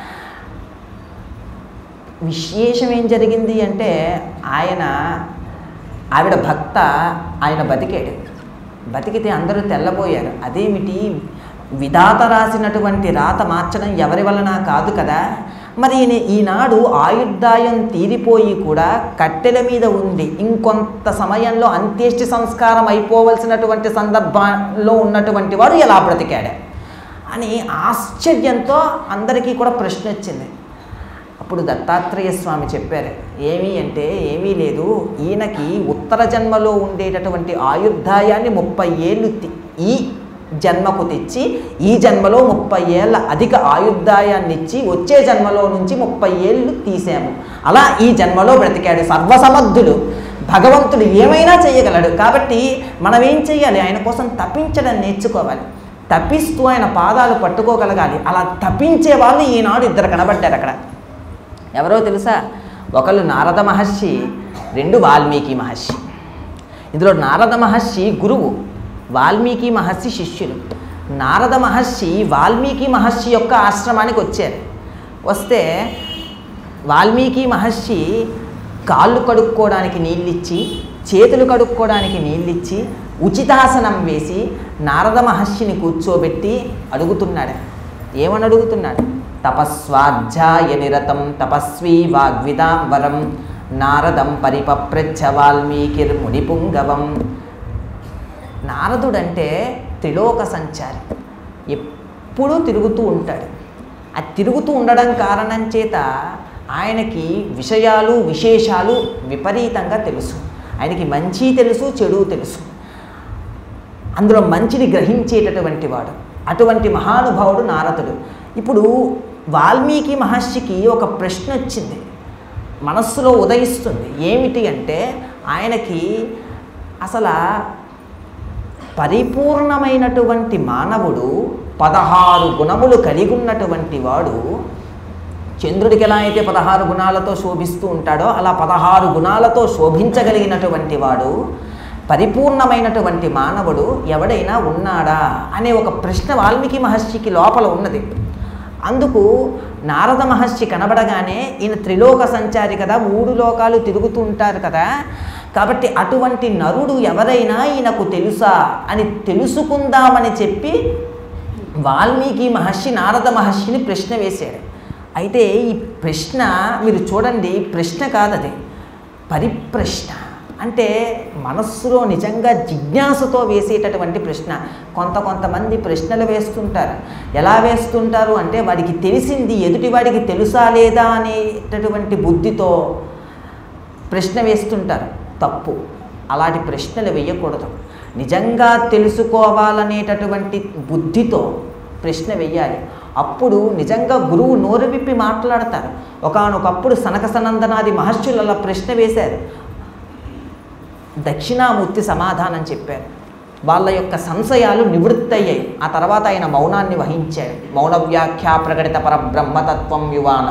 విశేషం ఏం జరిగింది అంటే ఆయన ఆవిడ భక్త ఆయన బతికాడు బతికితే అందరూ తెల్లబోయారు అదేమిటి విధాత రాసినటువంటి రాత మార్చడం ఎవరి వలన కాదు కదా మరి ఈయన ఈనాడు ఆయుర్దాయం తీరిపోయి కూడా కట్టెల మీద ఉండి ఇంకొంత సమయంలో అంత్యేష్టి సంస్కారం అయిపోవలసినటువంటి సందర్భంలో ఉన్నటువంటి వాడు ఎలా బ్రతికాడు అని ఆశ్చర్యంతో అందరికీ కూడా ప్రశ్న వచ్చింది అప్పుడు దత్తాత్రేయ స్వామి చెప్పారు ఏమి అంటే ఏమీ లేదు ఈయనకి ఉత్తర జన్మలో ఉండేటటువంటి ఆయుర్దాయాన్ని ముప్పై ఏళ్ళు తి- ఈ జన్మకు తెచ్చి ఈ జన్మలో ముప్పై ఏళ్ళ అధిక ఆయుర్దాయాన్ని ఇచ్చి వచ్చే జన్మలో నుంచి ముప్పై ఏళ్ళు తీసాము అలా ఈ జన్మలో బ్రతికాడు సర్వసమర్థుడు భగవంతుడు ఏమైనా చేయగలడు కాబట్టి మనం ఏం చేయాలి ఆయన కోసం తప్పించడం నేర్చుకోవాలి తప్పిస్తూ ఆయన పాదాలు పట్టుకోగలగాలి అలా తప్పించే వాళ్ళు ఈనాడు ఇద్దరు కనబడ్డారు అక్కడ ఎవరో తెలుసా ఒకళ్ళు నారద మహర్షి రెండు వాల్మీకి మహర్షి ఇందులో నారద మహర్షి గురువు వాల్మీకి మహర్షి శిష్యులు నారద మహర్షి వాల్మీకి మహర్షి యొక్క ఆశ్రమానికి వచ్చారు వస్తే వాల్మీకి మహర్షి కాళ్ళు కడుక్కోవడానికి నీళ్ళిచ్చి చేతులు కడుక్కోవడానికి నీళ్ళిచ్చి ఉచితాసనం వేసి నారద మహర్షిని కూర్చోబెట్టి అడుగుతున్నాడు ఏమని అడుగుతున్నాడు తపస్వాధ్యాయ నిరతం తపస్వీ వాగ్విదాంబరం నారదం పరిపప్రచ్ఛ వాల్మీకిర్ మునిపుంగవం నారదుడంటే త్రిలోక సంచారి ఎప్పుడూ తిరుగుతూ ఉంటాడు ఆ తిరుగుతూ ఉండడం కారణం చేత ఆయనకి విషయాలు విశేషాలు విపరీతంగా తెలుసు ఆయనకి మంచి తెలుసు చెడు తెలుసు అందులో మంచిని గ్రహించేటటువంటి వాడు అటువంటి మహానుభావుడు నారదుడు ఇప్పుడు వాల్మీకి మహర్షికి ఒక ప్రశ్న వచ్చింది మనస్సులో ఉదయిస్తుంది ఏమిటి అంటే ఆయనకి అసలు పరిపూర్ణమైనటువంటి మానవుడు పదహారు గుణములు కలిగి ఉన్నటువంటి వాడు చంద్రుడికి ఎలా అయితే పదహారు గుణాలతో శోభిస్తూ ఉంటాడో అలా పదహారు గుణాలతో శోభించగలిగినటువంటి వాడు పరిపూర్ణమైనటువంటి మానవుడు ఎవడైనా ఉన్నాడా అనే ఒక ప్రశ్న వాల్మీకి మహర్షికి లోపల ఉన్నది అందుకు నారద మహర్షి కనబడగానే ఈయన త్రిలోక సంచారి కదా మూడు లోకాలు తిరుగుతూ ఉంటారు కదా కాబట్టి అటువంటి నరుడు ఎవరైనా ఈయనకు తెలుసా అని తెలుసుకుందామని చెప్పి వాల్మీకి మహర్షి నారద మహర్షిని ప్రశ్న వేశాడు అయితే ఈ ప్రశ్న మీరు చూడండి ప్రశ్న కాదది పరిప్రశ్న అంటే మనస్సులో నిజంగా జిజ్ఞాసతో వేసేటటువంటి ప్రశ్న కొంత కొంతమంది ప్రశ్నలు వేస్తుంటారు ఎలా వేస్తుంటారు అంటే వాడికి తెలిసింది ఎదుటివాడికి తెలుసా లేదా అనేటటువంటి బుద్ధితో ప్రశ్న వేస్తుంటారు తప్పు అలాంటి ప్రశ్నలు వేయకూడదు నిజంగా తెలుసుకోవాలనేటటువంటి బుద్ధితో ప్రశ్న వెయ్యాలి అప్పుడు నిజంగా గురువు నోరు విప్పి మాట్లాడతారు ఒకానొకప్పుడు సనక సనందనాది మహర్షులు అలా ప్రశ్న వేశారు దక్షిణామూర్తి సమాధానం చెప్పారు వాళ్ళ యొక్క సంశయాలు నివృత్తయ్యాయి ఆ తర్వాత ఆయన మౌనాన్ని వహించాడు మౌన వ్యాఖ్యా ప్రకటిత పరబ్రహ్మతత్వం యువానం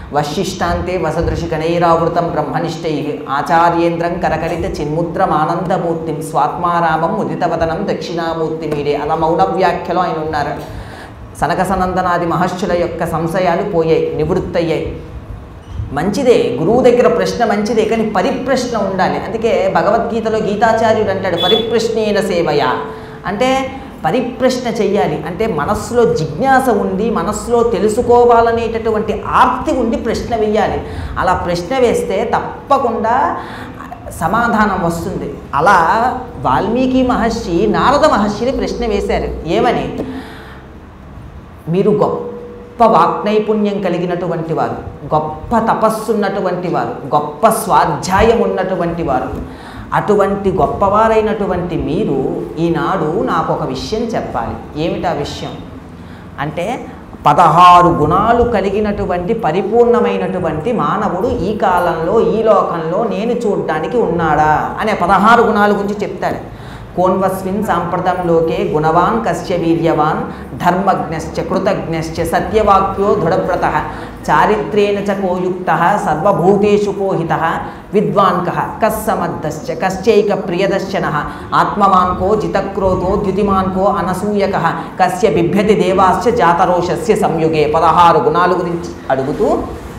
వశిష్టాంతే వసదృశి కనైరావృతం బ్రహ్మనిష్టై ఆచార్యేంద్రం కరకలిత చిన్ముద్రమానందమూర్తిం స్వాత్మారామం ఉదితవదనం దక్షిణామూర్తి మీరే అలా మౌన వ్యాఖ్యలో ఆయన ఉన్నారు సనక సనందనాది మహర్షుల యొక్క సంశయాలు పోయాయి నివృత్తయ్యాయి మంచిదే గురువు దగ్గర ప్రశ్న మంచిదే కానీ పరిప్రశ్న ఉండాలి అందుకే భగవద్గీతలో గీతాచార్యుడు అంటాడు పరిప్రశ్నేన సేవయ అంటే పరిప్రశ్న చెయ్యాలి అంటే మనస్సులో జిజ్ఞాస ఉండి మనస్సులో తెలుసుకోవాలనేటటువంటి ఆర్తి ఉండి ప్రశ్న వేయాలి అలా ప్రశ్న వేస్తే తప్పకుండా సమాధానం వస్తుంది అలా వాల్మీకి మహర్షి నారద మహర్షిని ప్రశ్న వేశారు ఏమని మీరు గొప్ప వాక్నైపుణ్యం కలిగినటువంటి వారు గొప్ప తపస్సు ఉన్నటువంటి వారు గొప్ప స్వాధ్యాయం ఉన్నటువంటి వారు అటువంటి గొప్పవారైనటువంటి మీరు ఈనాడు నాకు ఒక విషయం చెప్పాలి ఏమిటా విషయం అంటే పదహారు గుణాలు కలిగినటువంటి పరిపూర్ణమైనటువంటి మానవుడు ఈ కాలంలో ఈ లోకంలో నేను చూడడానికి ఉన్నాడా అనే పదహారు గుణాల గురించి చెప్తాడు కోన్వస్మిన్ సాంప్రదం లోకే గుణవాన్ కశ్య వీర్యవాన్ ధర్మజ్ఞశ్చ కృతజ్ఞశ్చ సత్యవాక్యో దృఢవ్రత చారిత్రేణ చ కోయుక్త సర్వభూతేషు కోహిత విద్వాన్ కః కస్సమద్దశ్చ కశ్చైక ప్రియదర్శన ఆత్మవాన్ కో జితక్రోధో ద్యుతిమాన్ కో అనసూయక కస్య బిభ్యతి దేవాశ్చ జాతరోషస్య సంయుగే పదహారు గుణాల గురించి అడుగుతూ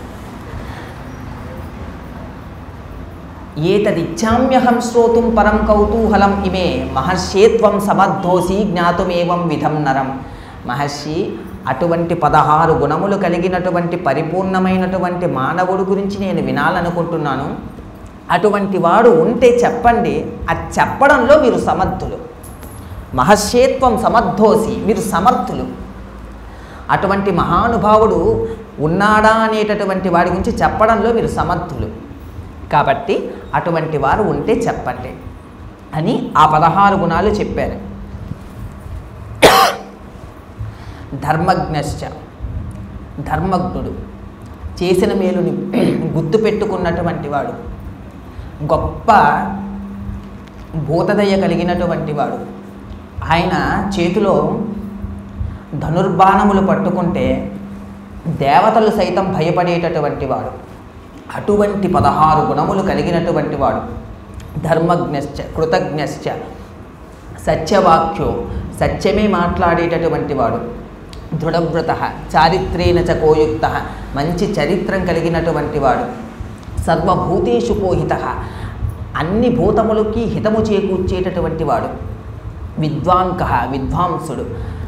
ఏతదిచ్ఛామ్యహం శ్రోతుం పరం కౌతూహలం ఇమే మహర్షేత్వం సమర్థోసి జ్ఞాతుమేవం విధం నరం మహర్షి అటువంటి పదహారు గుణములు కలిగినటువంటి పరిపూర్ణమైనటువంటి మానవుడు గురించి నేను వినాలనుకుంటున్నాను అటువంటి వాడు ఉంటే చెప్పండి అది చెప్పడంలో మీరు సమర్థులు మహర్షేత్వం సమర్థోసి మీరు సమర్థులు అటువంటి మహానుభావుడు ఉన్నాడా అనేటటువంటి వాడి గురించి చెప్పడంలో మీరు సమర్థులు కాబట్టి అటువంటి వారు ఉంటే చెప్పండి అని ఆ పదహారు గుణాలు చెప్పారు ధర్మజ్ఞశ్చ ధర్మజ్ఞుడు చేసిన మేలుని గుర్తుపెట్టుకున్నటువంటి వాడు గొప్ప భూతదయ కలిగినటువంటి వాడు ఆయన చేతిలో ధనుర్బాణములు పట్టుకుంటే దేవతలు సైతం భయపడేటటువంటి వాడు అటువంటి పదహారు గుణములు కలిగినటువంటి వాడు ధర్మజ్ఞశ్చ కృతజ్ఞశ్చ సత్యవాక్యో సత్యమే మాట్లాడేటటువంటి వాడు దృఢవ్రత చారిత్రేణ చ కోయుక్త మంచి చరిత్రం కలిగినటువంటి వాడు సర్వభూతేషు కోహిత అన్ని భూతములకి హితము చేకూర్చేటటువంటి వాడు విద్వాంక విద్వాంసుడు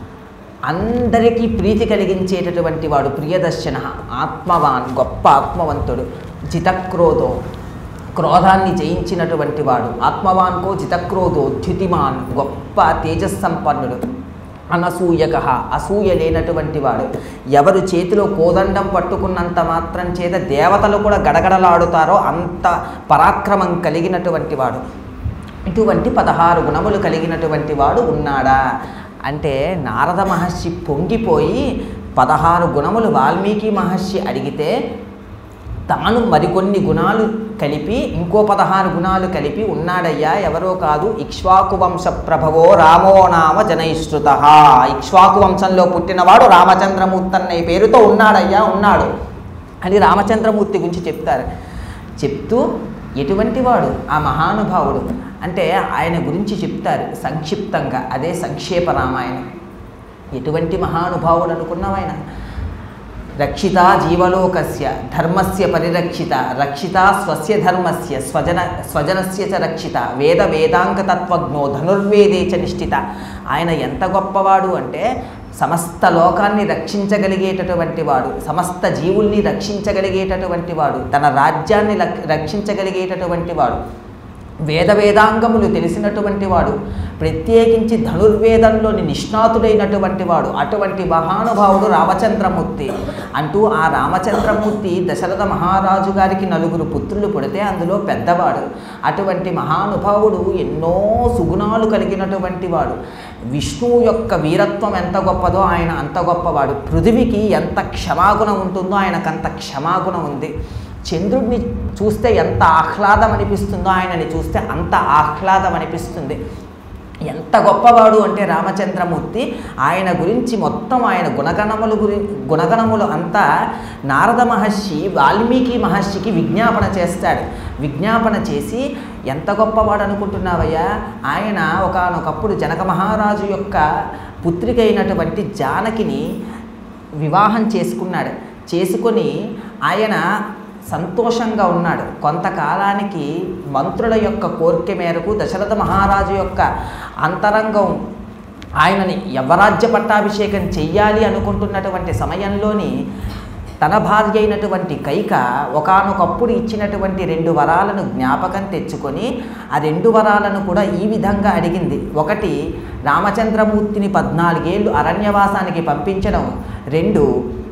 అందరికీ ప్రీతి కలిగించేటటువంటి వాడు ప్రియదర్శన ఆత్మవాన్ గొప్ప ఆత్మవంతుడు జితక్రోధో క్రోధాన్ని జయించినటువంటి వాడు ఆత్మవాన్కో జితక్రోధో ద్యుతిమాన్ గొప్ప తేజస్సంపన్నుడు అనసూయక అసూయ లేనటువంటి వాడు ఎవరు చేతిలో కోదండం పట్టుకున్నంత మాత్రం చేత దేవతలు కూడా గడగడలాడుతారో అంత పరాక్రమం కలిగినటువంటి వాడు ఇటువంటి పదహారు గుణములు కలిగినటువంటి వాడు ఉన్నాడా అంటే నారద మహర్షి పొంగిపోయి పదహారు గుణములు వాల్మీకి మహర్షి అడిగితే తాను మరికొన్ని గుణాలు కలిపి ఇంకో పదహారు గుణాలు కలిపి ఉన్నాడయ్యా ఎవరో కాదు ఇక్ష్వాకు వంశ ప్రభవో రామో నామ జనైశ్రుత ఇక్ష్వాకు వంశంలో పుట్టినవాడు రామచంద్రమూర్తి అనే పేరుతో ఉన్నాడయ్యా ఉన్నాడు అని రామచంద్రమూర్తి గురించి చెప్తారు చెప్తూ ఎటువంటి వాడు ఆ మహానుభావుడు అంటే ఆయన గురించి చెప్తారు సంక్షిప్తంగా అదే సంక్షేప రామాయణం ఎటువంటి మహానుభావుడు అనుకున్నావాయన రక్షిత జీవలోకస్య ధర్మస్య పరిరక్షిత రక్షిత స్వస్య ధర్మస్య స్వజన స్వజనస్య చ రక్షిత వేద వేదాంక తత్వజ్ఞో ధనుర్వేదే చ నిష్ఠిత ఆయన ఎంత గొప్పవాడు అంటే సమస్త లోకాన్ని రక్షించగలిగేటటువంటి వాడు సమస్త జీవుల్ని రక్షించగలిగేటటువంటి వాడు తన రాజ్యాన్ని రక్- రక్షించగలిగేటటువంటి వాడు వేద వేదాంగములు తెలిసినటువంటి వాడు ప్రత్యేకించి ధనుర్వేదంలోని నిష్ణాతుడైనటువంటి వాడు అటువంటి మహానుభావుడు రామచంద్రమూర్తి అంటూ ఆ రామచంద్రమూర్తి దశరథ మహారాజు గారికి నలుగురు పుత్రులు పుడితే అందులో పెద్దవాడు అటువంటి మహానుభావుడు ఎన్నో సుగుణాలు కలిగినటువంటి వాడు విష్ణువు యొక్క వీరత్వం ఎంత గొప్పదో ఆయన అంత గొప్పవాడు పృథివికి ఎంత క్షమాగుణం ఉంటుందో ఆయనకంత క్షమాగుణం ఉంది చంద్రుడిని చూస్తే ఎంత ఆహ్లాదం అనిపిస్తుందో ఆయనని చూస్తే అంత ఆహ్లాదం అనిపిస్తుంది ఎంత గొప్పవాడు అంటే రామచంద్రమూర్తి ఆయన గురించి మొత్తం ఆయన గుణగణములు గురి గుణగణములు అంతా నారద మహర్షి వాల్మీకి మహర్షికి విజ్ఞాపన చేస్తాడు విజ్ఞాపన చేసి ఎంత గొప్పవాడు అనుకుంటున్నావయ్యా ఆయన ఒకానొకప్పుడు జనక మహారాజు యొక్క పుత్రిక అయినటువంటి జానకిని వివాహం చేసుకున్నాడు చేసుకొని ఆయన సంతోషంగా ఉన్నాడు కొంతకాలానికి మంత్రుల యొక్క కోరిక మేరకు దశరథ మహారాజు యొక్క అంతరంగం ఆయనని యవరాజ్య పట్టాభిషేకం చెయ్యాలి అనుకుంటున్నటువంటి సమయంలోని తన భార్య అయినటువంటి కైక ఒకానొకప్పుడు ఇచ్చినటువంటి రెండు వరాలను జ్ఞాపకం తెచ్చుకొని ఆ రెండు వరాలను కూడా ఈ విధంగా అడిగింది ఒకటి రామచంద్రమూర్తిని పద్నాలుగేళ్ళు అరణ్యవాసానికి పంపించడం రెండు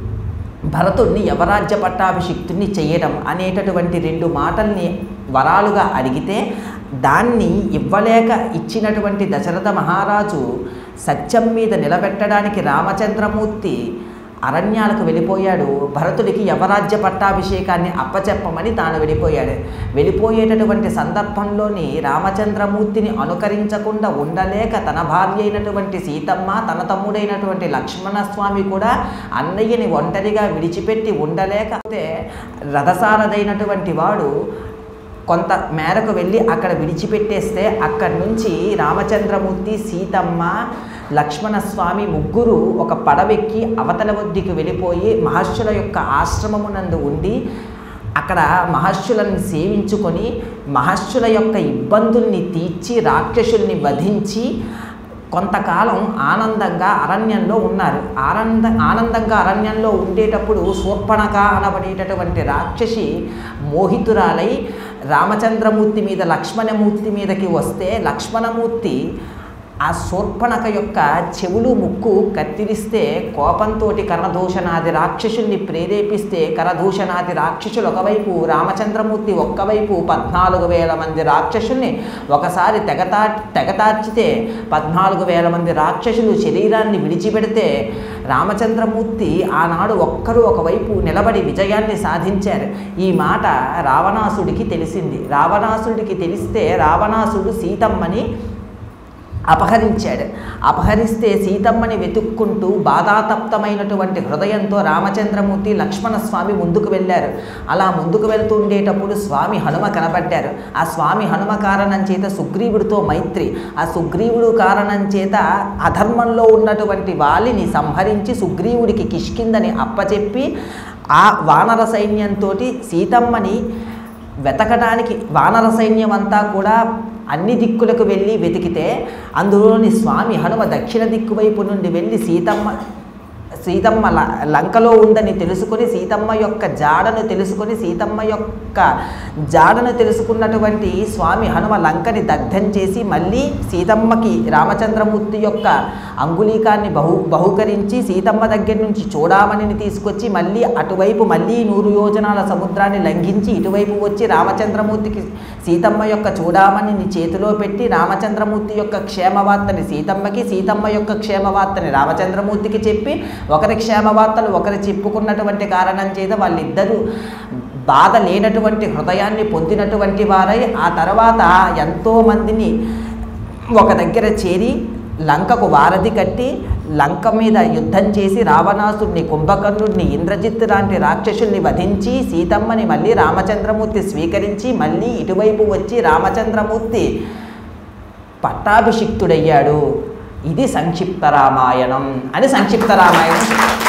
భరతుడిని యవరాజ్య పట్టాభిషిక్తుని చేయడం అనేటటువంటి రెండు మాటల్ని వరాలుగా అడిగితే దాన్ని ఇవ్వలేక ఇచ్చినటువంటి దశరథ మహారాజు సత్యం మీద నిలబెట్టడానికి రామచంద్రమూర్తి అరణ్యాలకు వెళ్ళిపోయాడు భరతుడికి యవరాజ్య పట్టాభిషేకాన్ని అప్పచెప్పమని తాను వెళ్ళిపోయాడు వెళ్ళిపోయేటటువంటి సందర్భంలోని రామచంద్రమూర్తిని అనుకరించకుండా ఉండలేక తన భార్య అయినటువంటి సీతమ్మ తన తమ్ముడైనటువంటి లక్ష్మణస్వామి కూడా అన్నయ్యని ఒంటరిగా విడిచిపెట్టి ఉండలేకపోతే రథసారథైనటువంటి వాడు కొంత మేరకు వెళ్ళి అక్కడ విడిచిపెట్టేస్తే అక్కడి నుంచి రామచంద్రమూర్తి సీతమ్మ లక్ష్మణస్వామి ముగ్గురు ఒక పడవెక్కి అవతల ఒడ్డుకి వెళ్ళిపోయి మహర్షుల యొక్క ఆశ్రమమునందు ఉండి అక్కడ మహర్షులను సేవించుకొని మహర్షుల యొక్క ఇబ్బందుల్ని తీర్చి రాక్షసుల్ని వధించి కొంతకాలం ఆనందంగా అరణ్యంలో ఉన్నారు ఆనంద ఆనందంగా అరణ్యంలో ఉండేటప్పుడు శూర్పణక అనబడేటటువంటి రాక్షసి మోహితురాలై రామచంద్రమూర్తి మీద లక్ష్మణమూర్తి మీదకి వస్తే లక్ష్మణమూర్తి ఆ శూర్పణక యొక్క చెవులు ముక్కు కత్తిరిస్తే కోపంతో కరదూషణాది రాక్షసుల్ని ప్రేరేపిస్తే కరదూషణాది రాక్షసులు ఒకవైపు రామచంద్రమూర్తి ఒక్కవైపు పద్నాలుగు వేల మంది రాక్షసుల్ని ఒకసారి తెగతా తెగతార్చితే పద్నాలుగు వేల మంది రాక్షసులు శరీరాన్ని విడిచిపెడితే రామచంద్రమూర్తి ఆనాడు ఒక్కరు ఒకవైపు నిలబడి విజయాన్ని సాధించారు ఈ మాట రావణాసుడికి తెలిసింది రావణాసుడికి తెలిస్తే రావణాసుడు సీతమ్మని అపహరించాడు అపహరిస్తే సీతమ్మని వెతుక్కుంటూ బాధాతప్తమైనటువంటి హృదయంతో రామచంద్రమూర్తి లక్ష్మణస్వామి ముందుకు వెళ్ళారు అలా ముందుకు వెళ్తూ ఉండేటప్పుడు స్వామి హనుమ కనబడ్డారు ఆ స్వామి హనుమ కారణం చేత సుగ్రీవుడితో మైత్రి ఆ సుగ్రీవుడు కారణం చేత అధర్మంలో ఉన్నటువంటి వాలిని సంహరించి సుగ్రీవుడికి కిష్కిందని అప్పచెప్పి ఆ వానర సైన్యంతో సీతమ్మని వెతకడానికి వానర సైన్యం అంతా కూడా అన్ని దిక్కులకు వెళ్ళి వెతికితే అందులోని స్వామి హనుమ దక్షిణ దిక్కు వైపు నుండి వెళ్ళి సీతమ్మ సీతమ్మ ల- లంకలో ఉందని తెలుసుకొని సీతమ్మ యొక్క జాడను తెలుసుకొని సీతమ్మ యొక్క జాడను తెలుసుకున్నటువంటి స్వామి హనుమ లంకని దగ్ధం చేసి మళ్ళీ సీతమ్మకి రామచంద్రమూర్తి యొక్క అంగుళీకాన్ని బహు బహుకరించి సీతమ్మ దగ్గర నుంచి చూడామణిని తీసుకొచ్చి మళ్ళీ అటువైపు మళ్ళీ నూరు యోజనాల సముద్రాన్ని లంఘించి ఇటువైపు వచ్చి రామచంద్రమూర్తికి సీతమ్మ యొక్క చూడామణిని చేతిలో పెట్టి రామచంద్రమూర్తి యొక్క క్షేమవార్తని సీతమ్మకి సీతమ్మ యొక్క క్షేమవార్తని రామచంద్రమూర్తికి చెప్పి ఒకరి క్షేమవార్తలు ఒకరు చెప్పుకున్నటువంటి కారణం చేత వాళ్ళిద్దరూ బాధ లేనటువంటి హృదయాన్ని పొందినటువంటి వారై ఆ తర్వాత ఎంతోమందిని ఒక దగ్గర చేరి లంకకు వారధి కట్టి లంక మీద యుద్ధం చేసి రావణాసుడిని కుంభకర్ణుడిని ఇంద్రజిత్ లాంటి రాక్షసుల్ని వధించి సీతమ్మని మళ్ళీ రామచంద్రమూర్తి స్వీకరించి మళ్ళీ ఇటువైపు వచ్చి రామచంద్రమూర్తి పట్టాభిషిక్తుడయ్యాడు ఇది సంక్షిప్త రామాయణం అని సంక్షిప్త రామాయణం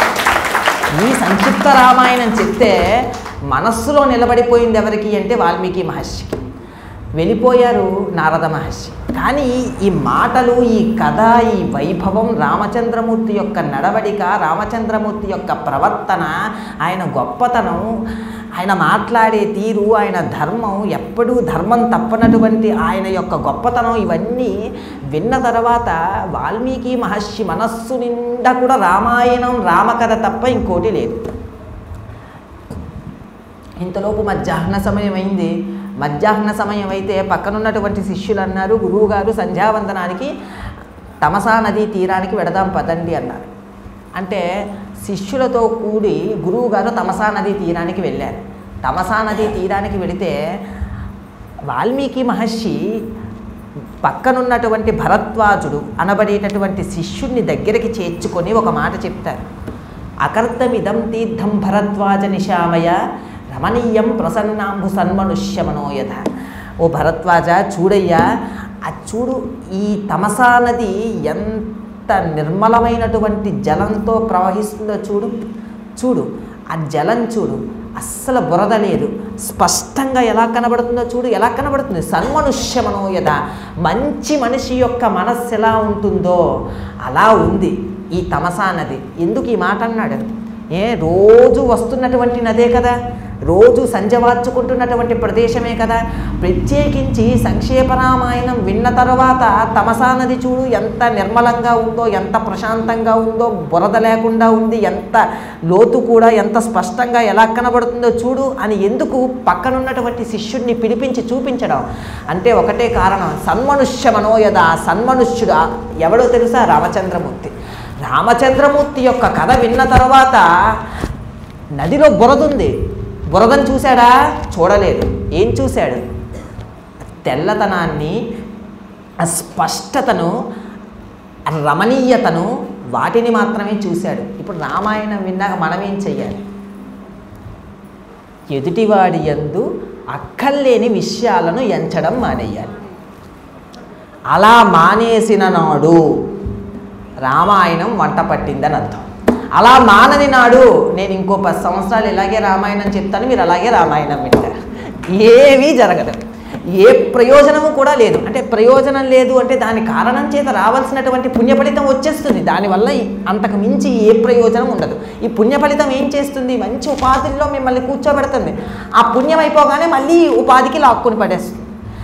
ఈ సంక్షిప్త రామాయణం చెప్తే మనస్సులో నిలబడిపోయింది ఎవరికి అంటే వాల్మీకి మహర్షికి వెళ్ళిపోయారు నారద మహర్షి కానీ ఈ మాటలు ఈ కథ ఈ వైభవం రామచంద్రమూర్తి యొక్క నడవడిక రామచంద్రమూర్తి యొక్క ప్రవర్తన ఆయన గొప్పతనం ఆయన మాట్లాడే తీరు ఆయన ధర్మం ఎప్పుడూ ధర్మం తప్పనటువంటి ఆయన యొక్క గొప్పతనం ఇవన్నీ విన్న తర్వాత వాల్మీకి మహర్షి మనస్సు నిండా కూడా రామాయణం రామకథ తప్ప ఇంకోటి లేదు ఇంతలోపు మధ్యాహ్న సమయం అయింది మధ్యాహ్న సమయం అయితే పక్కనున్నటువంటి శిష్యులు అన్నారు గురువుగారు సంధ్యావందనానికి తమసా నదీ తీరానికి వెడదాం పదండి అన్నారు అంటే శిష్యులతో కూడి గురువుగారు తమసా నదీ తీరానికి వెళ్ళారు తమసా నదీ తీరానికి వెళితే వాల్మీకి మహర్షి పక్కనున్నటువంటి భరద్వాజుడు అనబడేటటువంటి శిష్యుణ్ణి దగ్గరికి చేర్చుకొని ఒక మాట చెప్తారు అకర్తమిదం తీర్థం భరద్వాజ నిశామయ రమణీయం ప్రసన్నాంబు సన్మనుష్యమనోయధ ఓ భరద్వాజ చూడయ్యా ఆ చూడు ఈ తమసా నది ఎంత నిర్మలమైనటువంటి జలంతో ప్రవహిస్తుందో చూడు చూడు ఆ జలం చూడు అస్సలు బురద లేదు స్పష్టంగా ఎలా కనబడుతుందో చూడు ఎలా కనబడుతుంది సన్మనుష్య మనోయద మంచి మనిషి యొక్క మనస్సు ఎలా ఉంటుందో అలా ఉంది ఈ తమసా నది ఎందుకు ఈ మాట అన్నాడు ఏ రోజు వస్తున్నటువంటి నదే కదా రోజు సంజవార్చుకుంటున్నటువంటి ప్రదేశమే కదా ప్రత్యేకించి సంక్షేపరామాయణం విన్న తర్వాత తమసా నది చూడు ఎంత నిర్మలంగా ఉందో ఎంత ప్రశాంతంగా ఉందో బురద లేకుండా ఉంది ఎంత లోతు కూడా ఎంత స్పష్టంగా ఎలా కనబడుతుందో చూడు అని ఎందుకు పక్కనున్నటువంటి శిష్యుడిని పిలిపించి చూపించడం అంటే ఒకటే కారణం సన్మనుష్య మనోయద సన్మనుష్యుడు ఆ- ఎవడో తెలుసా రామచంద్రమూర్తి రామచంద్రమూర్తి యొక్క కథ విన్న తర్వాత నదిలో బురదుంది బురదను చూశాడా చూడలేదు ఏం చూశాడు తెల్లతనాన్ని ఆ స్పష్టతను ఆ రమణీయతను వాటిని మాత్రమే చూశాడు ఇప్పుడు రామాయణం విన్నాక మనం ఏం చెయ్యాలి ఎదుటివాడి యందు అక్కర్లేని విషయాలను ఎంచడం మానేయాలి అలా మానేసిన నాడు రామాయణం వంట పట్టిందని అర్థం అలా మానని నాడు నేను ఇంకో పది సంవత్సరాలు ఇలాగే రామాయణం చెప్తాను మీరు అలాగే రామాయణం వింటారు ఏమీ జరగదు ఏ ప్రయోజనము కూడా లేదు అంటే ప్రయోజనం లేదు అంటే దాని కారణం చేత రావాల్సినటువంటి పుణ్యఫలితం వచ్చేస్తుంది దానివల్ల ఈ- అంతకు మించి ఏ ప్రయోజనం ఉండదు ఈ పుణ్యఫలితం ఏం చేస్తుంది మంచి ఉపాధిలో మిమ్మల్ని కూర్చోబెడుతుంది ఆ పుణ్యం అయిపోగానే మళ్ళీ ఉపాధికి లాక్కుని పడేస్తుంది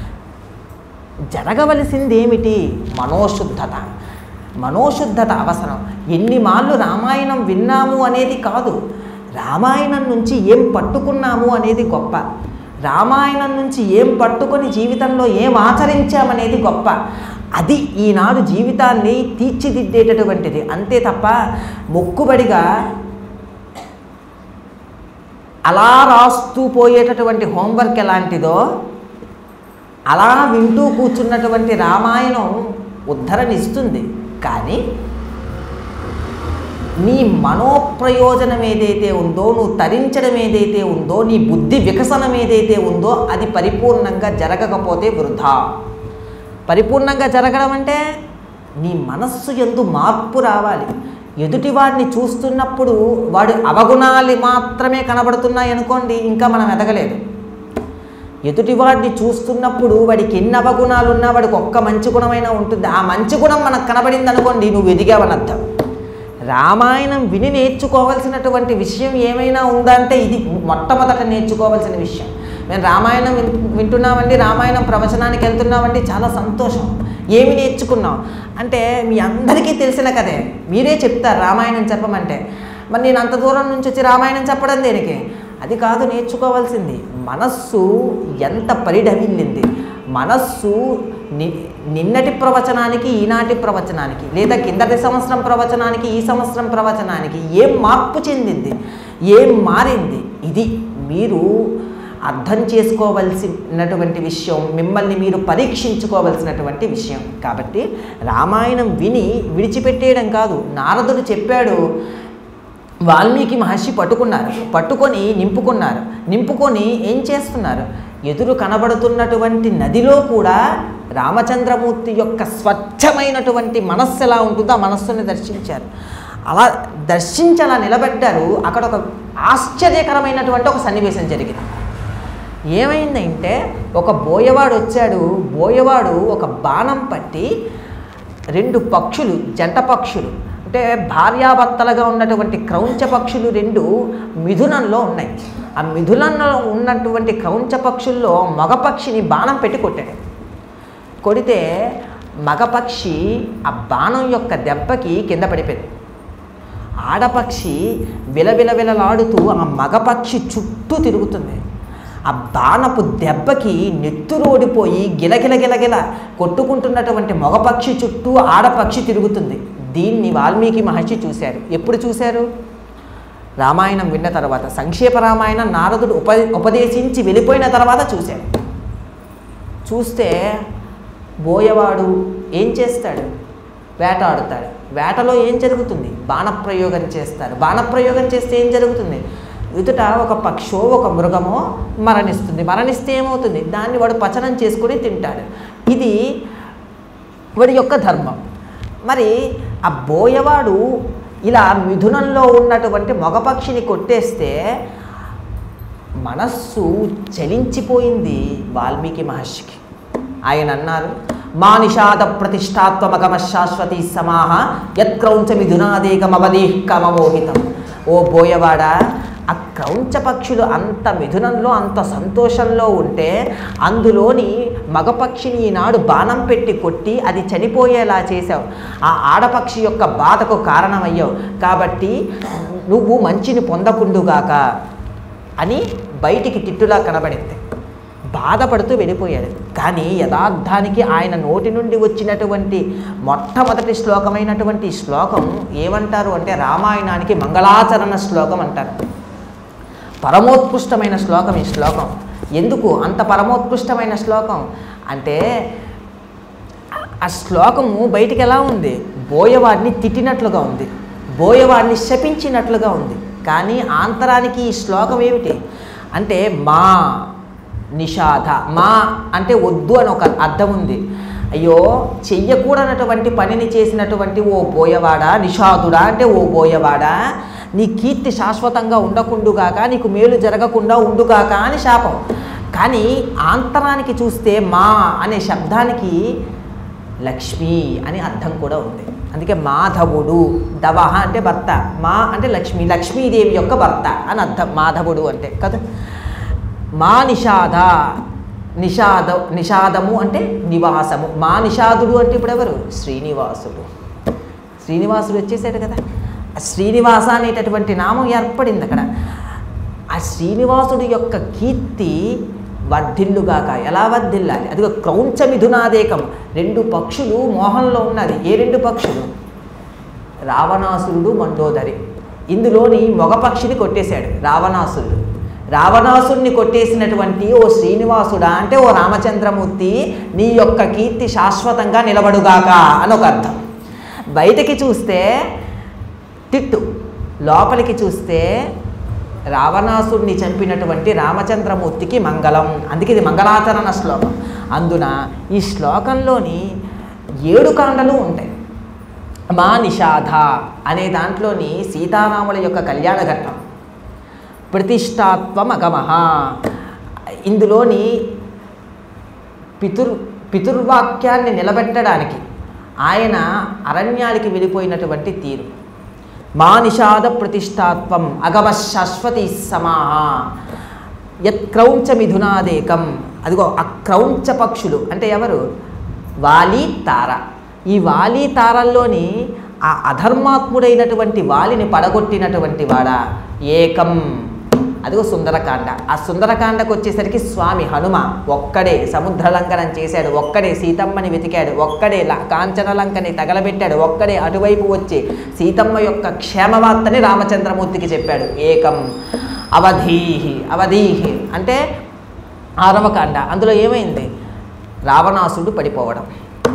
జరగవలసింది ఏమిటి మనోశుద్ధత మనోశుద్ధత అవసరం ఎన్ని మార్లు రామాయణం విన్నాము అనేది కాదు రామాయణం నుంచి ఏం పట్టుకున్నాము అనేది గొప్ప రామాయణం నుంచి ఏం పట్టుకొని జీవితంలో ఏం ఆచరించామనేది గొప్ప అది ఈనాడు జీవితాన్ని తీర్చిదిద్దేటటువంటిది అంతే తప్ప మొక్కుబడిగా అలా రాస్తూ పోయేటటువంటి హోంవర్క్ ఎలాంటిదో అలా వింటూ కూర్చున్నటువంటి రామాయణం ఉద్ధరణిస్తుంది కానీ నీ మనోప్రయోజనం ఏదైతే ఉందో నువ్వు తరించడం ఏదైతే ఉందో నీ బుద్ధి వికసనం ఏదైతే ఉందో అది పరిపూర్ణంగా జరగకపోతే వృధా పరిపూర్ణంగా జరగడం అంటే నీ మనస్సు ఎందు మార్పు రావాలి ఎదుటివాడిని చూస్తున్నప్పుడు వాడు అవగుణాలు మాత్రమే కనబడుతున్నాయి అనుకోండి ఇంకా మనం ఎదగలేదు ఎదుటివాడిని చూస్తున్నప్పుడు వాడికి ఎన్ని అవగుణాలు ఉన్నా వాడికి ఒక్క మంచి గుణమైనా ఉంటుంది ఆ మంచి గుణం మనకు కనబడింది అనుకోండి నువ్వు ఎదిగావని అర్థం రామాయణం విని నేర్చుకోవాల్సినటువంటి విషయం ఏమైనా ఉందా అంటే ఇది మొట్టమొదట నేర్చుకోవాల్సిన విషయం మేము రామాయణం విన్ వింటున్నామండి రామాయణం ప్రవచనానికి వెళ్తున్నామండి చాలా సంతోషం ఏమి నేర్చుకున్నాం అంటే మీ అందరికీ తెలిసిన కదే మీరే చెప్తారు రామాయణం చెప్పమంటే మరి నేను అంత దూరం నుంచి వచ్చి రామాయణం చెప్పడం దేనికి అది కాదు నేర్చుకోవాల్సింది మనస్సు ఎంత పరిఢవిల్లింది మనస్సు ని నిన్నటి ప్రవచనానికి ఈనాటి ప్రవచనానికి లేదా కిందటి సంవత్సరం ప్రవచనానికి ఈ సంవత్సరం ప్రవచనానికి ఏం మార్పు చెందింది ఏం మారింది ఇది మీరు అర్థం చేసుకోవలసినటువంటి విషయం మిమ్మల్ని మీరు పరీక్షించుకోవలసినటువంటి విషయం కాబట్టి రామాయణం విని విడిచిపెట్టేయడం కాదు నారదుడు చెప్పాడు వాల్మీకి మహర్షి పట్టుకున్నారు పట్టుకొని నింపుకున్నారు నింపుకొని ఏం చేస్తున్నారు ఎదురు కనబడుతున్నటువంటి నదిలో కూడా రామచంద్రమూర్తి యొక్క స్వచ్ఛమైనటువంటి మనస్సు ఎలా ఉంటుందో ఆ మనస్సుని దర్శించారు అలా దర్శించి అలా నిలబెట్టారు అక్కడ ఒక ఆశ్చర్యకరమైనటువంటి ఒక సన్నివేశం జరిగింది ఏమైందంటే ఒక బోయవాడు వచ్చాడు బోయవాడు ఒక బాణం పట్టి రెండు పక్షులు జంట పక్షులు అంటే భార్యాభర్తలుగా ఉన్నటువంటి క్రౌంచ పక్షులు రెండు మిథునంలో ఉన్నాయి ఆ మిథునంలో ఉన్నటువంటి క్రౌంచ పక్షుల్లో మగపక్షిని బాణం పెట్టి కొట్టాడు కొడితే మగపక్షి ఆ బాణం యొక్క దెబ్బకి కింద పడిపోయింది ఆడపక్షి విలవిలవిలలాడుతూ ఆ మగపక్షి చుట్టూ తిరుగుతుంది ఆ బాణపు దెబ్బకి నెత్తురు ఓడిపోయి గిలగిల గిలగిల కొట్టుకుంటున్నటువంటి మగపక్షి చుట్టూ ఆడపక్షి తిరుగుతుంది దీన్ని వాల్మీకి మహర్షి చూశారు ఎప్పుడు చూశారు రామాయణం విన్న తర్వాత సంక్షేప రామాయణం నారదుడు ఉప ఉపదేశించి వెళ్ళిపోయిన తర్వాత చూశాడు చూస్తే బోయవాడు ఏం చేస్తాడు వేటాడుతాడు వేటలో ఏం జరుగుతుంది బాణప్రయోగం చేస్తారు బాణప్రయోగం చేస్తే ఏం జరుగుతుంది ఎదుట ఒక పక్షో ఒక మృగమో మరణిస్తుంది మరణిస్తే ఏమవుతుంది దాన్ని వాడు పచనం చేసుకుని తింటాడు ఇది వాడి యొక్క ధర్మం మరి ఆ బోయవాడు ఇలా మిథునంలో ఉన్నటువంటి మగపక్షిని కొట్టేస్తే మనస్సు చలించిపోయింది వాల్మీకి మహర్షికి ఆయన అన్నారు మా నిషాద ప్రతిష్టాత్మకమ శాశ్వతి సమాహ యత్క్రౌంచ మిథునాదేకమవదీహ్ కమమోహితం ఓ బోయవాడా ఆ క్రౌంచ పక్షులు అంత మిథునంలో అంత సంతోషంలో ఉంటే అందులోని మగపక్షిని ఈనాడు బాణం పెట్టి కొట్టి అది చనిపోయేలా చేశావు ఆ ఆడపక్షి యొక్క బాధకు కారణమయ్యావు కాబట్టి నువ్వు మంచిని పొందకుండుగాక అని బయటికి తిట్టులా కనబడింది బాధపడుతూ వెళ్ళిపోయాడు కానీ యథార్థానికి ఆయన నోటి నుండి వచ్చినటువంటి మొట్టమొదటి శ్లోకమైనటువంటి ఈ శ్లోకం ఏమంటారు అంటే రామాయణానికి మంగళాచరణ శ్లోకం అంటారు పరమోత్కృష్టమైన శ్లోకం ఈ శ్లోకం ఎందుకు అంత పరమోత్కృష్టమైన శ్లోకం అంటే ఆ శ్లోకము బయటికి ఎలా ఉంది బోయవాడిని తిట్టినట్లుగా ఉంది బోయవాడిని శపించినట్లుగా ఉంది కానీ ఆంతరానికి ఈ శ్లోకం ఏమిటి అంటే మా నిషాధ మా అంటే వద్దు అని ఒక అర్థం ఉంది అయ్యో చెయ్యకూడనటువంటి పనిని చేసినటువంటి ఓ బోయవాడా నిషాదుడా అంటే ఓ బోయవాడా నీ కీర్తి శాశ్వతంగా ఉండకుండుగాక నీకు మేలు జరగకుండా ఉండుగాక అని శాపం కానీ ఆంతరానికి చూస్తే మా అనే శబ్దానికి లక్ష్మి అని అర్థం కూడా ఉంది అందుకే మాధవుడు దవహ అంటే భర్త మా అంటే లక్ష్మి లక్ష్మీదేవి యొక్క భర్త అని అర్థం మాధవుడు అంటే కదా మా నిషాద నిషాద నిషాదము అంటే నివాసము మా నిషాదుడు అంటే ఇప్పుడు ఎవరు శ్రీనివాసుడు శ్రీనివాసుడు వచ్చేసాడు కదా ఆ శ్రీనివాస అనేటటువంటి నామం ఏర్పడింది అక్కడ ఆ శ్రీనివాసుడి యొక్క కీర్తి వర్ధిల్లుగాక ఎలా వర్ధిల్లాలి అదిగో క్రౌంచ మిథునాదేకం రెండు పక్షులు మోహంలో ఉన్నది ఏ రెండు పక్షులు రావణాసురుడు మండోదరి ఇందులోని మగ పక్షిని కొట్టేశాడు రావణాసురుడు రావణాసుడిని కొట్టేసినటువంటి ఓ శ్రీనివాసుడా అంటే ఓ రామచంద్రమూర్తి నీ యొక్క కీర్తి శాశ్వతంగా నిలబడుగాక అని ఒక అర్థం బయటికి చూస్తే తిట్టు లోపలికి చూస్తే రావణాసుడిని చంపినటువంటి రామచంద్రమూర్తికి మంగళం అందుకే ఇది మంగళాచరణ శ్లోకం అందున ఈ శ్లోకంలోని ఏడు కాండలు ఉంటాయి మా నిషాధ అనే దాంట్లోని సీతారాముల యొక్క కళ్యాణ ఘట్టం ప్రతిష్టాత్వం అగమహ ఇందులోని పితుర్ పితుర్వాక్యాన్ని నిలబెట్టడానికి ఆయన అరణ్యానికి వెళ్ళిపోయినటువంటి తీరు మా నిషాద ప్రతిష్టాత్వం అగమ శాశ్వతి సమాహ యత్ క్రౌంచ మిథునాదేకం అదిగో ఆ క్రౌంచ పక్షులు అంటే ఎవరు వాలి తార ఈ వాలి తారల్లోని ఆ అధర్మాత్ముడైనటువంటి వాలిని పడగొట్టినటువంటి వాడా ఏకం అదిగో సుందరకాండ ఆ సుందరకాండకు వచ్చేసరికి స్వామి హనుమ ఒక్కడే సముద్రలంకనం చేశాడు ఒక్కడే సీతమ్మని వెతికాడు ఒక్కడే ల- కాంచనలంకని తగలబెట్టాడు ఒక్కడే అటువైపు వచ్చి సీతమ్మ యొక్క క్షేమవార్తని రామచంద్రమూర్తికి చెప్పాడు ఏకం అవధీహి అవధీహి అంటే ఆరవ కాండ అందులో ఏమైంది రావణాసుడు పడిపోవడం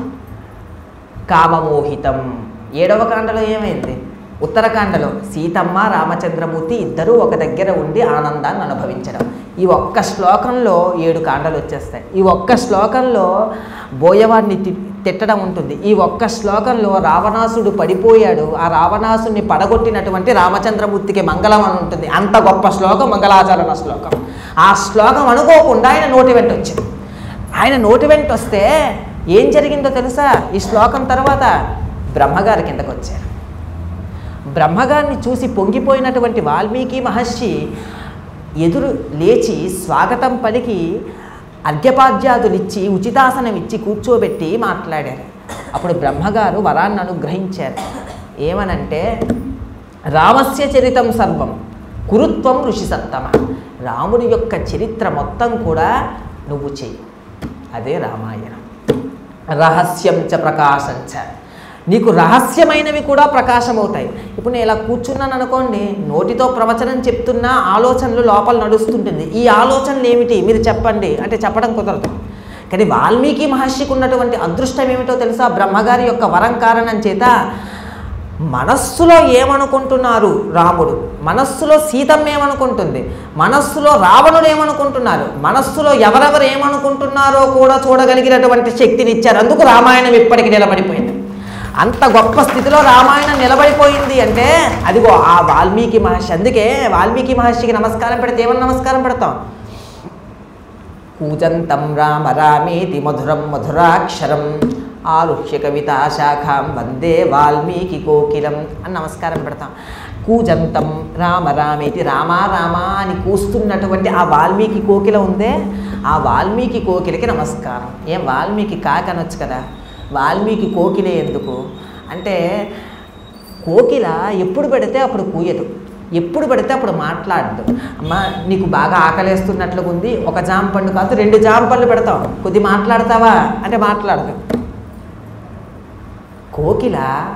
కామమోహితం ఏడవ కాండలో ఏమైంది ఉత్తరకాండలో సీతమ్మ రామచంద్రమూర్తి ఇద్దరూ ఒక దగ్గర ఉండి ఆనందాన్ని అనుభవించడం ఈ ఒక్క శ్లోకంలో ఏడు కాండలు వచ్చేస్తాయి ఈ ఒక్క శ్లోకంలో బోయవాడిని తి- తిట్టడం ఉంటుంది ఈ ఒక్క శ్లోకంలో రావణాసుడు పడిపోయాడు ఆ రావణాసుని పడగొట్టినటువంటి రామచంద్రమూర్తికి మంగళం అని ఉంటుంది అంత గొప్ప శ్లోకం మంగళాచరణ శ్లోకం ఆ శ్లోకం అనుకోకుండా ఆయన నోటి వెంట వచ్చింది ఆయన నోటి వెంట వస్తే ఏం జరిగిందో తెలుసా ఈ శ్లోకం తర్వాత బ్రహ్మగారి కిందకు వచ్చారు బ్రహ్మగారిని చూసి పొంగిపోయినటువంటి వాల్మీకి మహర్షి ఎదురు లేచి స్వాగతం పలికి అర్ఘ్యపాద్యాదులిచ్చి ఉచితాసనం ఇచ్చి కూర్చోబెట్టి మాట్లాడారు అప్పుడు బ్రహ్మగారు వరాన్ని అనుగ్రహించారు ఏమనంటే రామస్య చరితం సర్వం కురుత్వం ఋషి సత్తమ రాముడి యొక్క చరిత్ర మొత్తం కూడా నువ్వు చెయ్యి అదే రామాయణం రహస్యం చ ప్రకాశం చ నీకు రహస్యమైనవి కూడా ప్రకాశమవుతాయి ఇప్పుడు నేను ఇలా కూర్చున్నాను అనుకోండి నోటితో ప్రవచనం చెప్తున్నా ఆలోచనలు లోపల నడుస్తుంటుంది ఈ ఆలోచనలు ఏమిటి మీరు చెప్పండి అంటే చెప్పడం కుదరదు కానీ వాల్మీకి మహర్షికి ఉన్నటువంటి అదృష్టం ఏమిటో తెలుసా బ్రహ్మగారి యొక్క వరం కారణం చేత మనస్సులో ఏమనుకుంటున్నారు రాముడు మనస్సులో సీతమ్మ ఏమనుకుంటుంది మనస్సులో రావణుడు ఏమనుకుంటున్నారు మనస్సులో ఎవరెవరు ఏమనుకుంటున్నారో కూడా చూడగలిగినటువంటి శక్తిని ఇచ్చారు అందుకు రామాయణం ఇప్పటికి నిలబడిపోయింది అంత గొప్ప స్థితిలో రామాయణం నిలబడిపోయింది అంటే అదిగో ఆ వాల్మీకి మహర్షి అందుకే వాల్మీకి మహర్షికి నమస్కారం పెడితే ఏమని నమస్కారం పెడతాం కూజంతం రామ రామేతి మధురం మధురాక్షరం ఆరుహ్య కవితా శాఖాం వందే వాల్మీకి కోకిలం అని నమస్కారం పెడతాం కూజంతం రామ రామేతి రామా రామా అని కూస్తున్నటువంటి ఆ వాల్మీకి కోకిల ఉందే ఆ వాల్మీకి కోకిలకి నమస్కారం ఏం వాల్మీకి కాకనొచ్చు కదా వాల్మీకి కోకిలే ఎందుకు అంటే కోకిల ఎప్పుడు పెడితే అప్పుడు కూయదు ఎప్పుడు పెడితే అప్పుడు మాట్లాడదు అమ్మ నీకు బాగా ఆకలేస్తున్నట్లుగా ఉంది ఒక జామ పండు కాదు రెండు జామ పళ్ళు పెడతాం కొద్ది మాట్లాడతావా అంటే మాట్లాడదు కోకిల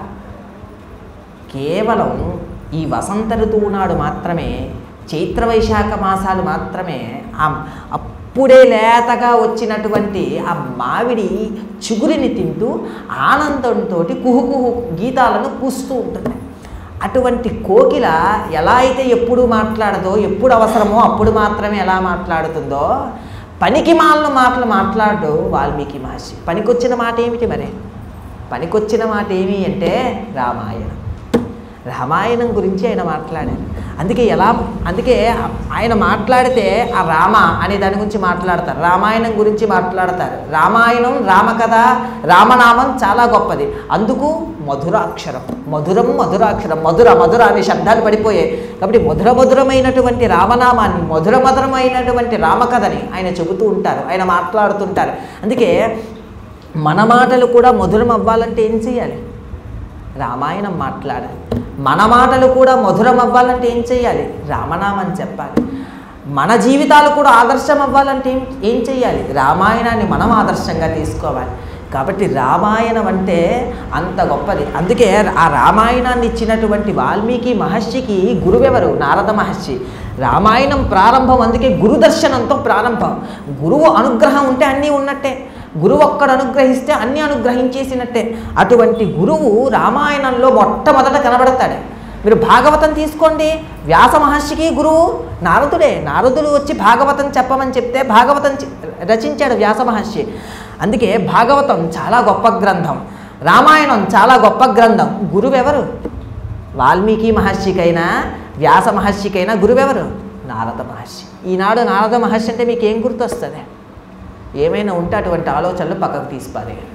కేవలం ఈ వసంత ఋతువు నాడు మాత్రమే చైత్ర వైశాఖ మాసాలు మాత్రమే ఆ అప్పుడే లేతగా వచ్చినటువంటి ఆ మామిడి చిగురిని తింటూ ఆనందంతో కుహుకుహు గీతాలను కూస్తూ ఉంటుంది అటువంటి కోకిల ఎలా అయితే ఎప్పుడు మాట్లాడదో ఎప్పుడు అవసరమో అప్పుడు మాత్రమే ఎలా మాట్లాడుతుందో పనికి మాలిన మాటలు మాట్లాడు వాల్మీకి మహర్షి పనికొచ్చిన మాట ఏమిటి మరి పనికొచ్చిన మాట ఏమి అంటే రామాయణం రామాయణం గురించి ఆయన మాట్లాడారు అందుకే ఎలా అందుకే ఆయన మాట్లాడితే ఆ రామ అనే దాని గురించి మాట్లాడతారు రామాయణం గురించి మాట్లాడతారు రామాయణం రామకథ రామనామం చాలా గొప్పది అందుకు మధురాక్షరం మధురం మధురాక్షరం మధుర మధుర అనే శబ్దాలు పడిపోయాయి కాబట్టి మధుర మధురమైనటువంటి రామనామాన్ని మధుర మధురమైనటువంటి రామకథని ఆయన చెబుతూ ఉంటారు ఆయన మాట్లాడుతుంటారు అందుకే మన మాటలు కూడా మధురం అవ్వాలంటే ఏం చేయాలి రామాయణం మాట్లాడాలి మన మాటలు కూడా మధురం అవ్వాలంటే ఏం చేయాలి రామనామం చెప్పాలి మన జీవితాలు కూడా ఆదర్శం అవ్వాలంటే ఏం ఏం చేయాలి రామాయణాన్ని మనం ఆదర్శంగా తీసుకోవాలి కాబట్టి రామాయణం అంటే అంత గొప్పది అందుకే ఆ రామాయణాన్ని ఇచ్చినటువంటి వాల్మీకి మహర్షికి గురువెవరు నారద మహర్షి రామాయణం ప్రారంభం అందుకే గురు దర్శనంతో ప్రారంభం గురువు అనుగ్రహం ఉంటే అన్నీ ఉన్నట్టే గురువు ఒక్కడు అనుగ్రహిస్తే అన్ని అనుగ్రహించేసినట్టే అటువంటి గురువు రామాయణంలో మొట్టమొదట కనబడతాడు మీరు భాగవతం తీసుకోండి వ్యాస మహర్షికి గురువు నారదుడే నారదుడు వచ్చి భాగవతం చెప్పమని చెప్తే భాగవతం చి- రచించాడు వ్యాస మహర్షి అందుకే భాగవతం చాలా గొప్ప గ్రంథం రామాయణం చాలా గొప్ప గ్రంథం గురువెవరు వాల్మీకి మహర్షికైనా వ్యాస మహర్షికైనా గురువెవరు నారద మహర్షి ఈనాడు నారద మహర్షి అంటే మీకు ఏం గుర్తొస్తుంది ఏమైనా ఉంటే అటువంటి ఆలోచనలు పక్కకు తీసిపారేయాలి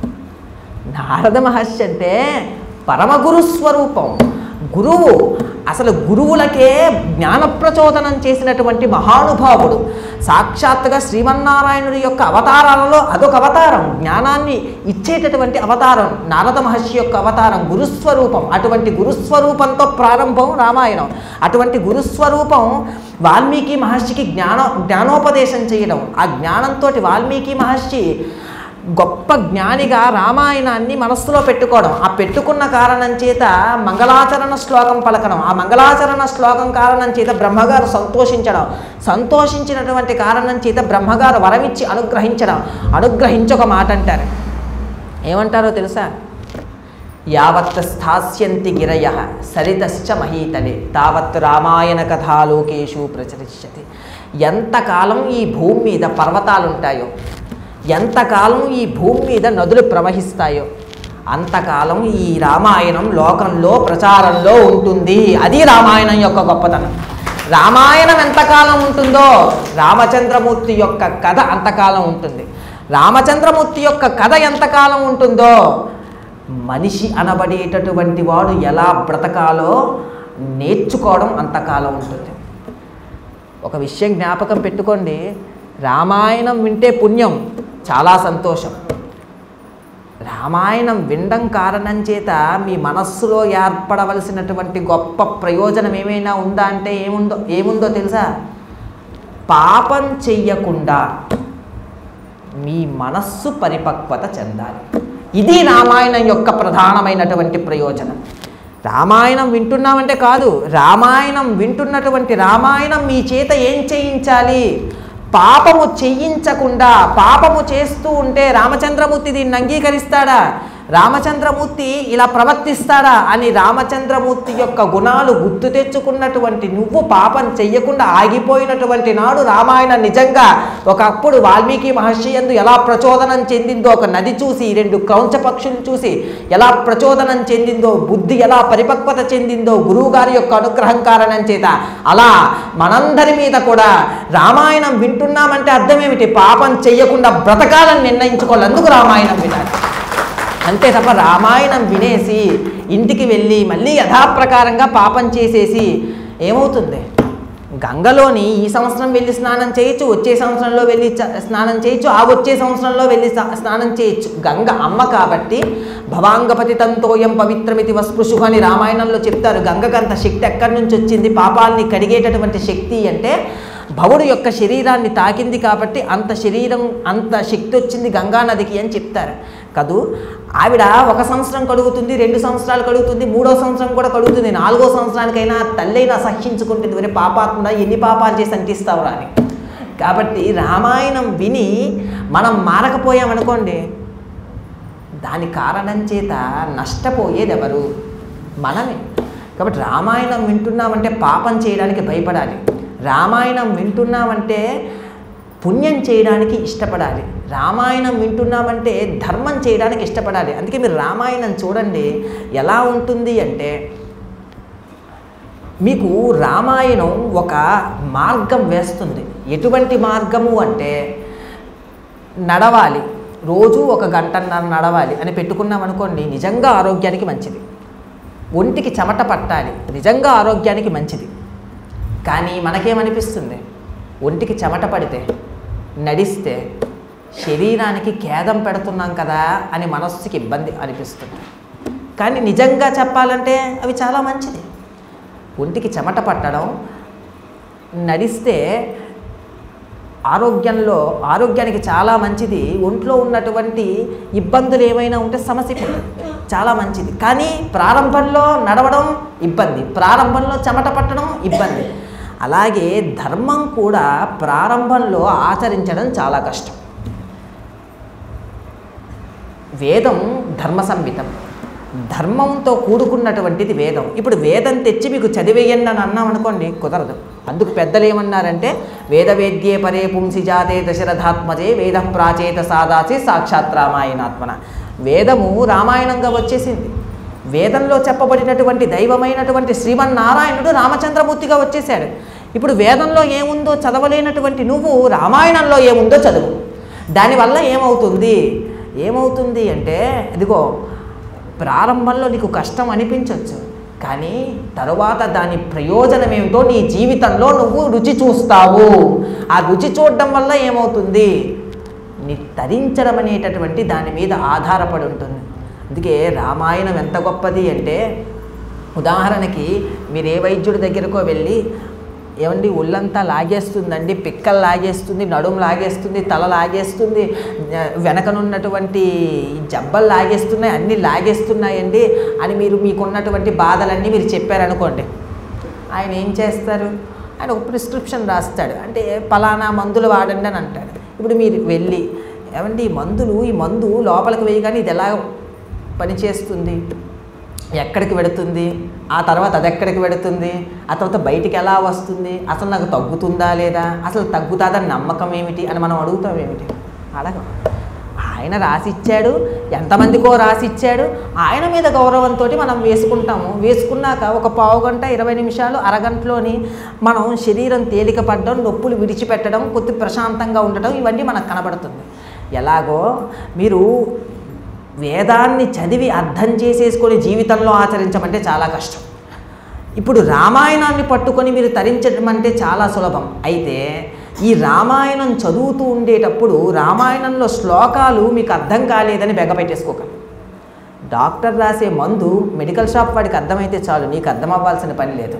నారద మహర్షి అంటే పరమగురు స్వరూపం గురువు అసలు గురువులకే జ్ఞాన ప్రచోదనం చేసినటువంటి మహానుభావుడు సాక్షాత్తుగా శ్రీమన్నారాయణుడి యొక్క అవతారాలలో అదొక అవతారం జ్ఞానాన్ని ఇచ్చేటటువంటి అవతారం నారద మహర్షి యొక్క అవతారం గురుస్వరూపం అటువంటి గురుస్వరూపంతో ప్రారంభం రామాయణం అటువంటి గురుస్వరూపం వాల్మీకి మహర్షికి జ్ఞాన జ్ఞానోపదేశం చేయడం ఆ జ్ఞానంతో వాల్మీకి మహర్షి గొప్ప జ్ఞానిగా రామాయణాన్ని మనస్సులో పెట్టుకోవడం ఆ పెట్టుకున్న కారణం చేత మంగళాచరణ శ్లోకం పలకడం ఆ మంగళాచరణ శ్లోకం కారణం చేత బ్రహ్మగారు సంతోషించడం సంతోషించినటువంటి కారణం చేత బ్రహ్మగారు వరమిచ్చి అనుగ్రహించడం అనుగ్రహించి ఒక మాట అంటారు ఏమంటారో తెలుసా యావత్ స్థాస్యంతి గిరయ సరితశ్చ మహీతలే తావత్ రామాయణ కథాలోకేషు ప్రచరిష్యతి ఎంతకాలం ఈ భూమి మీద పర్వతాలు ఉంటాయో ఎంతకాలం ఈ భూమి మీద నదులు ప్రవహిస్తాయో అంతకాలం ఈ రామాయణం లోకంలో ప్రచారంలో ఉంటుంది అది రామాయణం యొక్క గొప్పతనం రామాయణం ఎంతకాలం ఉంటుందో రామచంద్రమూర్తి యొక్క కథ అంతకాలం ఉంటుంది రామచంద్రమూర్తి యొక్క కథ ఎంతకాలం ఉంటుందో మనిషి అనబడేటటువంటి వాడు ఎలా బ్రతకాలో నేర్చుకోవడం అంతకాలం ఉంటుంది ఒక విషయం జ్ఞాపకం పెట్టుకోండి రామాయణం వింటే పుణ్యం చాలా సంతోషం రామాయణం వినడం కారణం చేత మీ మనస్సులో ఏర్పడవలసినటువంటి గొప్ప ప్రయోజనం ఏమైనా ఉందా అంటే ఏముందో ఏముందో తెలుసా పాపం చెయ్యకుండా మీ మనస్సు పరిపక్వత చెందాలి ఇది రామాయణం యొక్క ప్రధానమైనటువంటి ప్రయోజనం రామాయణం వింటున్నామంటే కాదు రామాయణం వింటున్నటువంటి రామాయణం మీ చేత ఏం చేయించాలి పాపము చెయ్యించకుండా పాపము చేస్తూ ఉంటే రామచంద్రమూర్తి దీన్ని అంగీకరిస్తాడా రామచంద్రమూర్తి ఇలా ప్రవర్తిస్తాడా అని రామచంద్రమూర్తి యొక్క గుణాలు గుర్తు తెచ్చుకున్నటువంటి నువ్వు పాపం చెయ్యకుండా ఆగిపోయినటువంటి నాడు రామాయణం నిజంగా ఒకప్పుడు వాల్మీకి మహర్షి ఎందు ఎలా ప్రచోదనం చెందిందో ఒక నది చూసి రెండు క్రౌంచ పక్షులు చూసి ఎలా ప్రచోదనం చెందిందో బుద్ధి ఎలా పరిపక్వత చెందిందో గురువుగారి యొక్క అనుగ్రహం కారణం చేత అలా మనందరి మీద కూడా రామాయణం వింటున్నామంటే అర్థం ఏమిటి పాపం చెయ్యకుండా బ్రతకాలని నిర్ణయించుకోవాలి అందుకు రామాయణం వినాలి అంతే తప్ప రామాయణం వినేసి ఇంటికి వెళ్ళి మళ్ళీ యథాప్రకారంగా పాపం చేసేసి ఏమవుతుంది గంగలోని ఈ సంవత్సరం వెళ్ళి స్నానం చేయొచ్చు వచ్చే సంవత్సరంలో వెళ్ళి చ- స్నానం చేయొచ్చు ఆ వచ్చే సంవత్సరంలో వెళ్ళి స- స్నానం చేయొచ్చు గంగ అమ్మ కాబట్టి భవాంగపతి తంతోయం పవిత్రమితి వస్పృశు అని రామాయణంలో చెప్తారు గంగకు అంత శక్తి ఎక్కడి నుంచి వచ్చింది పాపాలని కడిగేటటువంటి శక్తి అంటే భవుడు యొక్క శరీరాన్ని తాకింది కాబట్టి అంత శరీరం అంత శక్తి వచ్చింది గంగా నదికి అని చెప్తారు కదూ ఆవిడ ఒక సంవత్సరం కడుగుతుంది రెండు సంవత్సరాలు కడుగుతుంది మూడో సంవత్సరం కూడా కడుగుతుంది నాలుగో సంవత్సరానికైనా తల్లైనా అసహ్యించుకుంటుంది వరే పాపాత్మ ఎన్ని పాపాలు చేసి అంటిస్తావురా అని కాబట్టి రామాయణం విని మనం మారకపోయామనుకోండి దాని కారణం చేత నష్టపోయేది ఎవరు మనమే కాబట్టి రామాయణం వింటున్నామంటే పాపం చేయడానికి భయపడాలి రామాయణం వింటున్నామంటే పుణ్యం చేయడానికి ఇష్టపడాలి రామాయణం వింటున్నామంటే ధర్మం చేయడానికి ఇష్టపడాలి అందుకే మీరు రామాయణం చూడండి ఎలా ఉంటుంది అంటే మీకు రామాయణం ఒక మార్గం వేస్తుంది ఎటువంటి మార్గము అంటే నడవాలి రోజు ఒక గంటన్నర నడవాలి అని పెట్టుకున్నాం అనుకోండి నిజంగా ఆరోగ్యానికి మంచిది ఒంటికి చెమట పట్టాలి నిజంగా ఆరోగ్యానికి మంచిది కానీ మనకేమనిపిస్తుంది ఒంటికి చెమట పడితే నడిస్తే శరీరానికి ఖేదం పెడుతున్నాం కదా అని మనస్సుకి ఇబ్బంది అనిపిస్తుంది కానీ నిజంగా చెప్పాలంటే అవి చాలా మంచిది ఒంటికి చెమట పట్టడం నడిస్తే ఆరోగ్యంలో ఆరోగ్యానికి చాలా మంచిది ఒంట్లో ఉన్నటువంటి ఇబ్బందులు ఏమైనా ఉంటే సమస్య పోతుంది. చాలా మంచిది కానీ ప్రారంభంలో నడవడం ఇబ్బంది ప్రారంభంలో చెమట పట్టడం ఇబ్బంది అలాగే ధర్మం కూడా ప్రారంభంలో ఆచరించడం చాలా కష్టం వేదం ధర్మ సంహితం ధర్మంతో కూడుకున్నటువంటిది వేదం ఇప్పుడు వేదం తెచ్చి మీకు చదివేయండి అని అన్నాం అనుకోండి కుదరదు అందుకు పెద్దలు ఏమన్నారంటే వేద వేద్యే పరే పుంసి జాతే దశరథాత్మజే వేద ప్రాచేత సాదాసి సాక్షాత్ రామాయణాత్మన వేదము రామాయణంగా వచ్చేసింది వేదంలో చెప్పబడినటువంటి దైవమైనటువంటి శ్రీమన్నారాయణుడు రామచంద్రమూర్తిగా వచ్చేసాడు ఇప్పుడు వేదంలో ఏముందో చదవలేనటువంటి నువ్వు రామాయణంలో ఏముందో చదువు దానివల్ల ఏమవుతుంది ఏమవుతుంది అంటే ఇదిగో ప్రారంభంలో నీకు కష్టం అనిపించవచ్చు కానీ తరువాత దాని ప్రయోజనం ఏమిటో నీ జీవితంలో నువ్వు రుచి చూస్తావు ఆ రుచి చూడడం వల్ల ఏమవుతుంది నీ తరించడం అనేటటువంటి దాని మీద ఆధారపడి ఉంటుంది అందుకే రామాయణం ఎంత గొప్పది అంటే ఉదాహరణకి మీరు ఏ వైద్యుడి దగ్గరకో వెళ్ళి ఏమండి ఒళ్ళంతా లాగేస్తుందండి పిక్కలు లాగేస్తుంది నడుము లాగేస్తుంది తల లాగేస్తుంది ఆ, వెనకనున్నటువంటి ఈ జబ్బలు లాగేస్తున్నాయి అన్నీ లాగేస్తున్నాయండి అని మీరు మీకున్నటువంటి బాధలన్నీ మీరు చెప్పారనుకోండి ఆయన ఏం చేస్తారు ఆయన ఒక ప్రిస్క్రిప్షన్ రాస్తాడు అంటే పలానా మందులు వాడండి అని అంటాడు ఇప్పుడు మీరు వెళ్ళి ఏమండి ఈ మందులు ఈ మందు లోపలికి వేయగానే ఇది ఎలా పనిచేస్తుంది ఎక్కడికి వెడుతుంది ఆ తర్వాత అది ఎక్కడికి వెడుతుంది ఆ తర్వాత బయటికి ఎలా వస్తుంది అసలు నాకు తగ్గుతుందా లేదా అసలు తగ్గుతుందని నమ్మకం ఏమిటి అని మనం అడుగుతాం ఏమిటి అడగం ఆయన రాసిచ్చాడు ఎంతమందికో రాసిచ్చాడు ఆయన మీద గౌరవంతో మనం వేసుకుంటాము వేసుకున్నాక ఒక పావు గంట ఇరవై నిమిషాలు అరగంటలోని మనం శరీరం తేలిక పడడం నొప్పులు విడిచిపెట్టడం కొద్ది ప్రశాంతంగా ఉండటం ఇవన్నీ మనకు కనబడుతుంది ఎలాగో మీరు వేదాన్ని చదివి అర్థం చేసేసుకొని జీవితంలో ఆచరించమంటే చాలా కష్టం ఇప్పుడు రామాయణాన్ని పట్టుకొని మీరు తరించడం అంటే చాలా సులభం అయితే ఈ రామాయణం చదువుతూ ఉండేటప్పుడు రామాయణంలో శ్లోకాలు మీకు అర్థం కాలేదని బెగపెట్టేసుకోకండి డాక్టర్ రాసే మందు మెడికల్ షాప్ వాడికి అర్థమైతే చాలు నీకు అర్థం అవ్వాల్సిన పని లేదు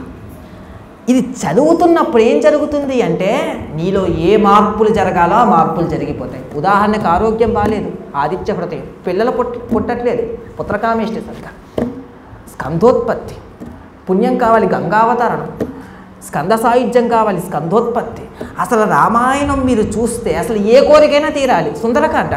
ఇది చదువుతున్నప్పుడు ఏం జరుగుతుంది అంటే నీలో ఏ మార్పులు జరగాలో ఆ మార్పులు జరిగిపోతాయి ఉదాహరణకు ఆరోగ్యం బాగాలేదు ఆదిత్య హృదయం పిల్లలు పుట్ట పుట్టట్లేదు పుత్రకామేష్టి సరిగా స్కంధోత్పత్తి పుణ్యం కావాలి గంగావతరణం స్కంద సాయుధ్యం కావాలి స్కందోత్పత్తి అసలు రామాయణం మీరు చూస్తే అసలు ఏ కోరికైనా తీరాలి సుందరకాండ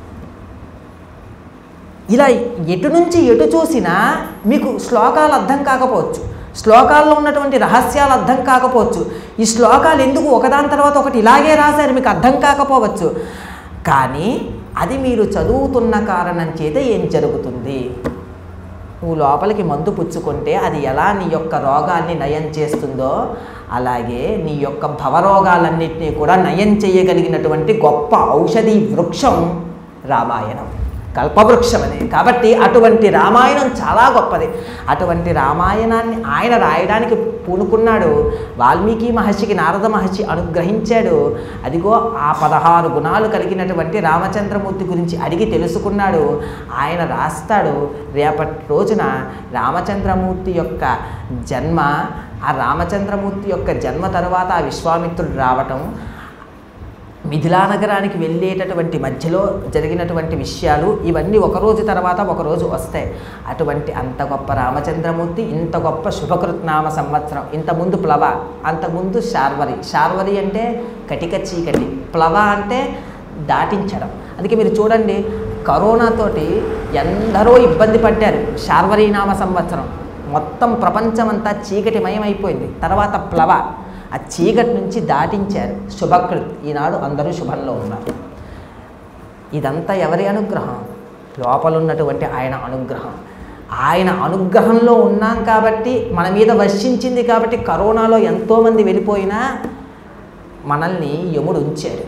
ఇలా ఎటు నుంచి ఎటు చూసినా మీకు శ్లోకాలు అర్థం కాకపోవచ్చు శ్లోకాల్లో ఉన్నటువంటి రహస్యాలు అర్థం కాకపోవచ్చు ఈ శ్లోకాలు ఎందుకు ఒకదాని తర్వాత ఒకటి ఇలాగే రాశారు మీకు అర్థం కాకపోవచ్చు కానీ అది మీరు చదువుతున్న కారణం చేత ఏం జరుగుతుంది నువ్వు లోపలికి మందు పుచ్చుకుంటే అది ఎలా నీ యొక్క రోగాల్ని నయం చేస్తుందో అలాగే నీ యొక్క భవరోగాలన్నింటినీ కూడా నయం చేయగలిగినటువంటి గొప్ప ఔషధి వృక్షం రామాయణం కల్పవృక్షం అది కాబట్టి అటువంటి రామాయణం చాలా గొప్పది అటువంటి రామాయణాన్ని ఆయన రాయడానికి పూనుకున్నాడు వాల్మీకి మహర్షికి నారద మహర్షి అనుగ్రహించాడు అదిగో ఆ పదహారు గుణాలు కలిగినటువంటి రామచంద్రమూర్తి గురించి అడిగి తెలుసుకున్నాడు ఆయన రాస్తాడు రేపటి రోజున రామచంద్రమూర్తి యొక్క జన్మ ఆ రామచంద్రమూర్తి యొక్క జన్మ తర్వాత ఆ విశ్వామిత్రుడు రావటం మిథిలా నగరానికి వెళ్ళేటటువంటి మధ్యలో జరిగినటువంటి విషయాలు ఇవన్నీ ఒకరోజు తర్వాత ఒకరోజు వస్తాయి అటువంటి అంత గొప్ప రామచంద్రమూర్తి ఇంత గొప్ప శుభకృత్నామ సంవత్సరం ఇంతకుముందు ప్లవ అంతకుముందు శార్వరి శార్వరి అంటే కటిక చీకటి ప్లవ అంటే దాటించడం అందుకే మీరు చూడండి కరోనాతోటి ఎందరో ఇబ్బంది పడ్డారు శార్వరి నామ సంవత్సరం మొత్తం ప్రపంచమంతా చీకటిమయమైపోయింది తర్వాత ప్లవ ఆ చీకటి నుంచి దాటించారు శుభకృత్ ఈనాడు అందరూ శుభంలో ఉన్నారు ఇదంతా ఎవరి అనుగ్రహం లోపల ఉన్నటువంటి ఆయన అనుగ్రహం ఆయన అనుగ్రహంలో ఉన్నాం కాబట్టి మన మీద వర్షించింది కాబట్టి కరోనాలో ఎంతోమంది వెళ్ళిపోయినా మనల్ని యముడు ఉంచాడు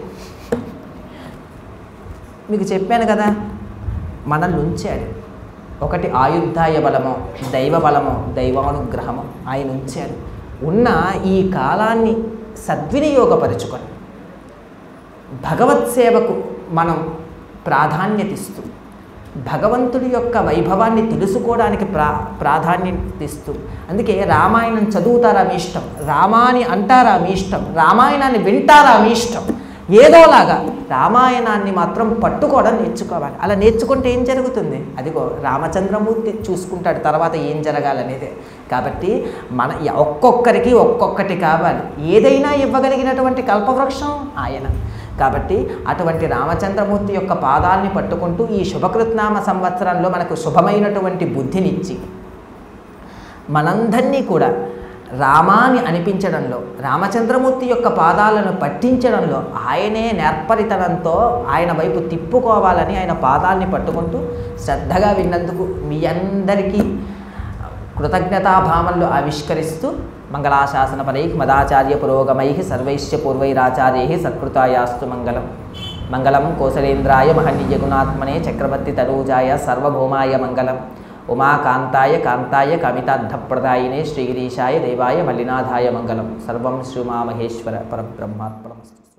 మీకు చెప్పాను కదా మనల్ని ఉంచాడు ఒకటి ఆయుద్ధాయ బలము దైవ బలము దైవానుగ్రహము ఆయన ఉంచాడు ఉన్న ఈ కాలాన్ని సద్వినియోగపరుచుకొని భగవత్ సేవకు మనం ప్రాధాన్యత ఇస్తూ భగవంతుడి యొక్క వైభవాన్ని తెలుసుకోవడానికి ప్రా ప్రాధాన్యత ఇస్తూ అందుకే రామాయణం చదువుతారా మీ ఇష్టం రామాని అంటారా మీ ఇష్టం రామాయణాన్ని వింటారా మీ ఇష్టం ఏదోలాగా రామాయణాన్ని మాత్రం పట్టుకోవడం నేర్చుకోవాలి అలా నేర్చుకుంటే ఏం జరుగుతుంది అదిగో రామచంద్రమూర్తి చూసుకుంటాడు తర్వాత ఏం జరగాలనేదే కాబట్టి మన ఒక్కొక్కరికి ఒక్కొక్కటి కావాలి ఏదైనా ఇవ్వగలిగినటువంటి కల్పవృక్షం ఆయన కాబట్టి అటువంటి రామచంద్రమూర్తి యొక్క పాదాల్ని పట్టుకుంటూ ఈ శుభకృత్నామ సంవత్సరంలో మనకు శుభమైనటువంటి బుద్ధినిచ్చి మనందరినీ కూడా రామాని అనిపించడంలో రామచంద్రమూర్తి యొక్క పాదాలను పట్టించడంలో ఆయనే నేర్పరితనంతో ఆయన వైపు తిప్పుకోవాలని ఆయన పాదాల్ని పట్టుకుంటూ శ్రద్ధగా విన్నందుకు మీ అందరికీ కృతజ్ఞతాభావంలో ఆవిష్కరిస్తూ మంగళాశాసనపరై మదాచార్య పురోగమై సర్వైశ్య పూర్వైరాచార్యై సత్కృతాయాస్తు మంగళం మంగళం కోసలేంద్రాయ మహనీయ గుణాత్మనే చక్రవర్తి తనూజాయ సర్వభౌమాయ మంగళం ఉమాకాంతాయ కాంతాయ కవితార్థప్రదాయినే శ్రీగిరీశాయ దేవాయ మల్లినాథాయ మంగళం సర్వం శ్రీమామహేశ్వర పరబ్రహ్మాత్మనమస్తు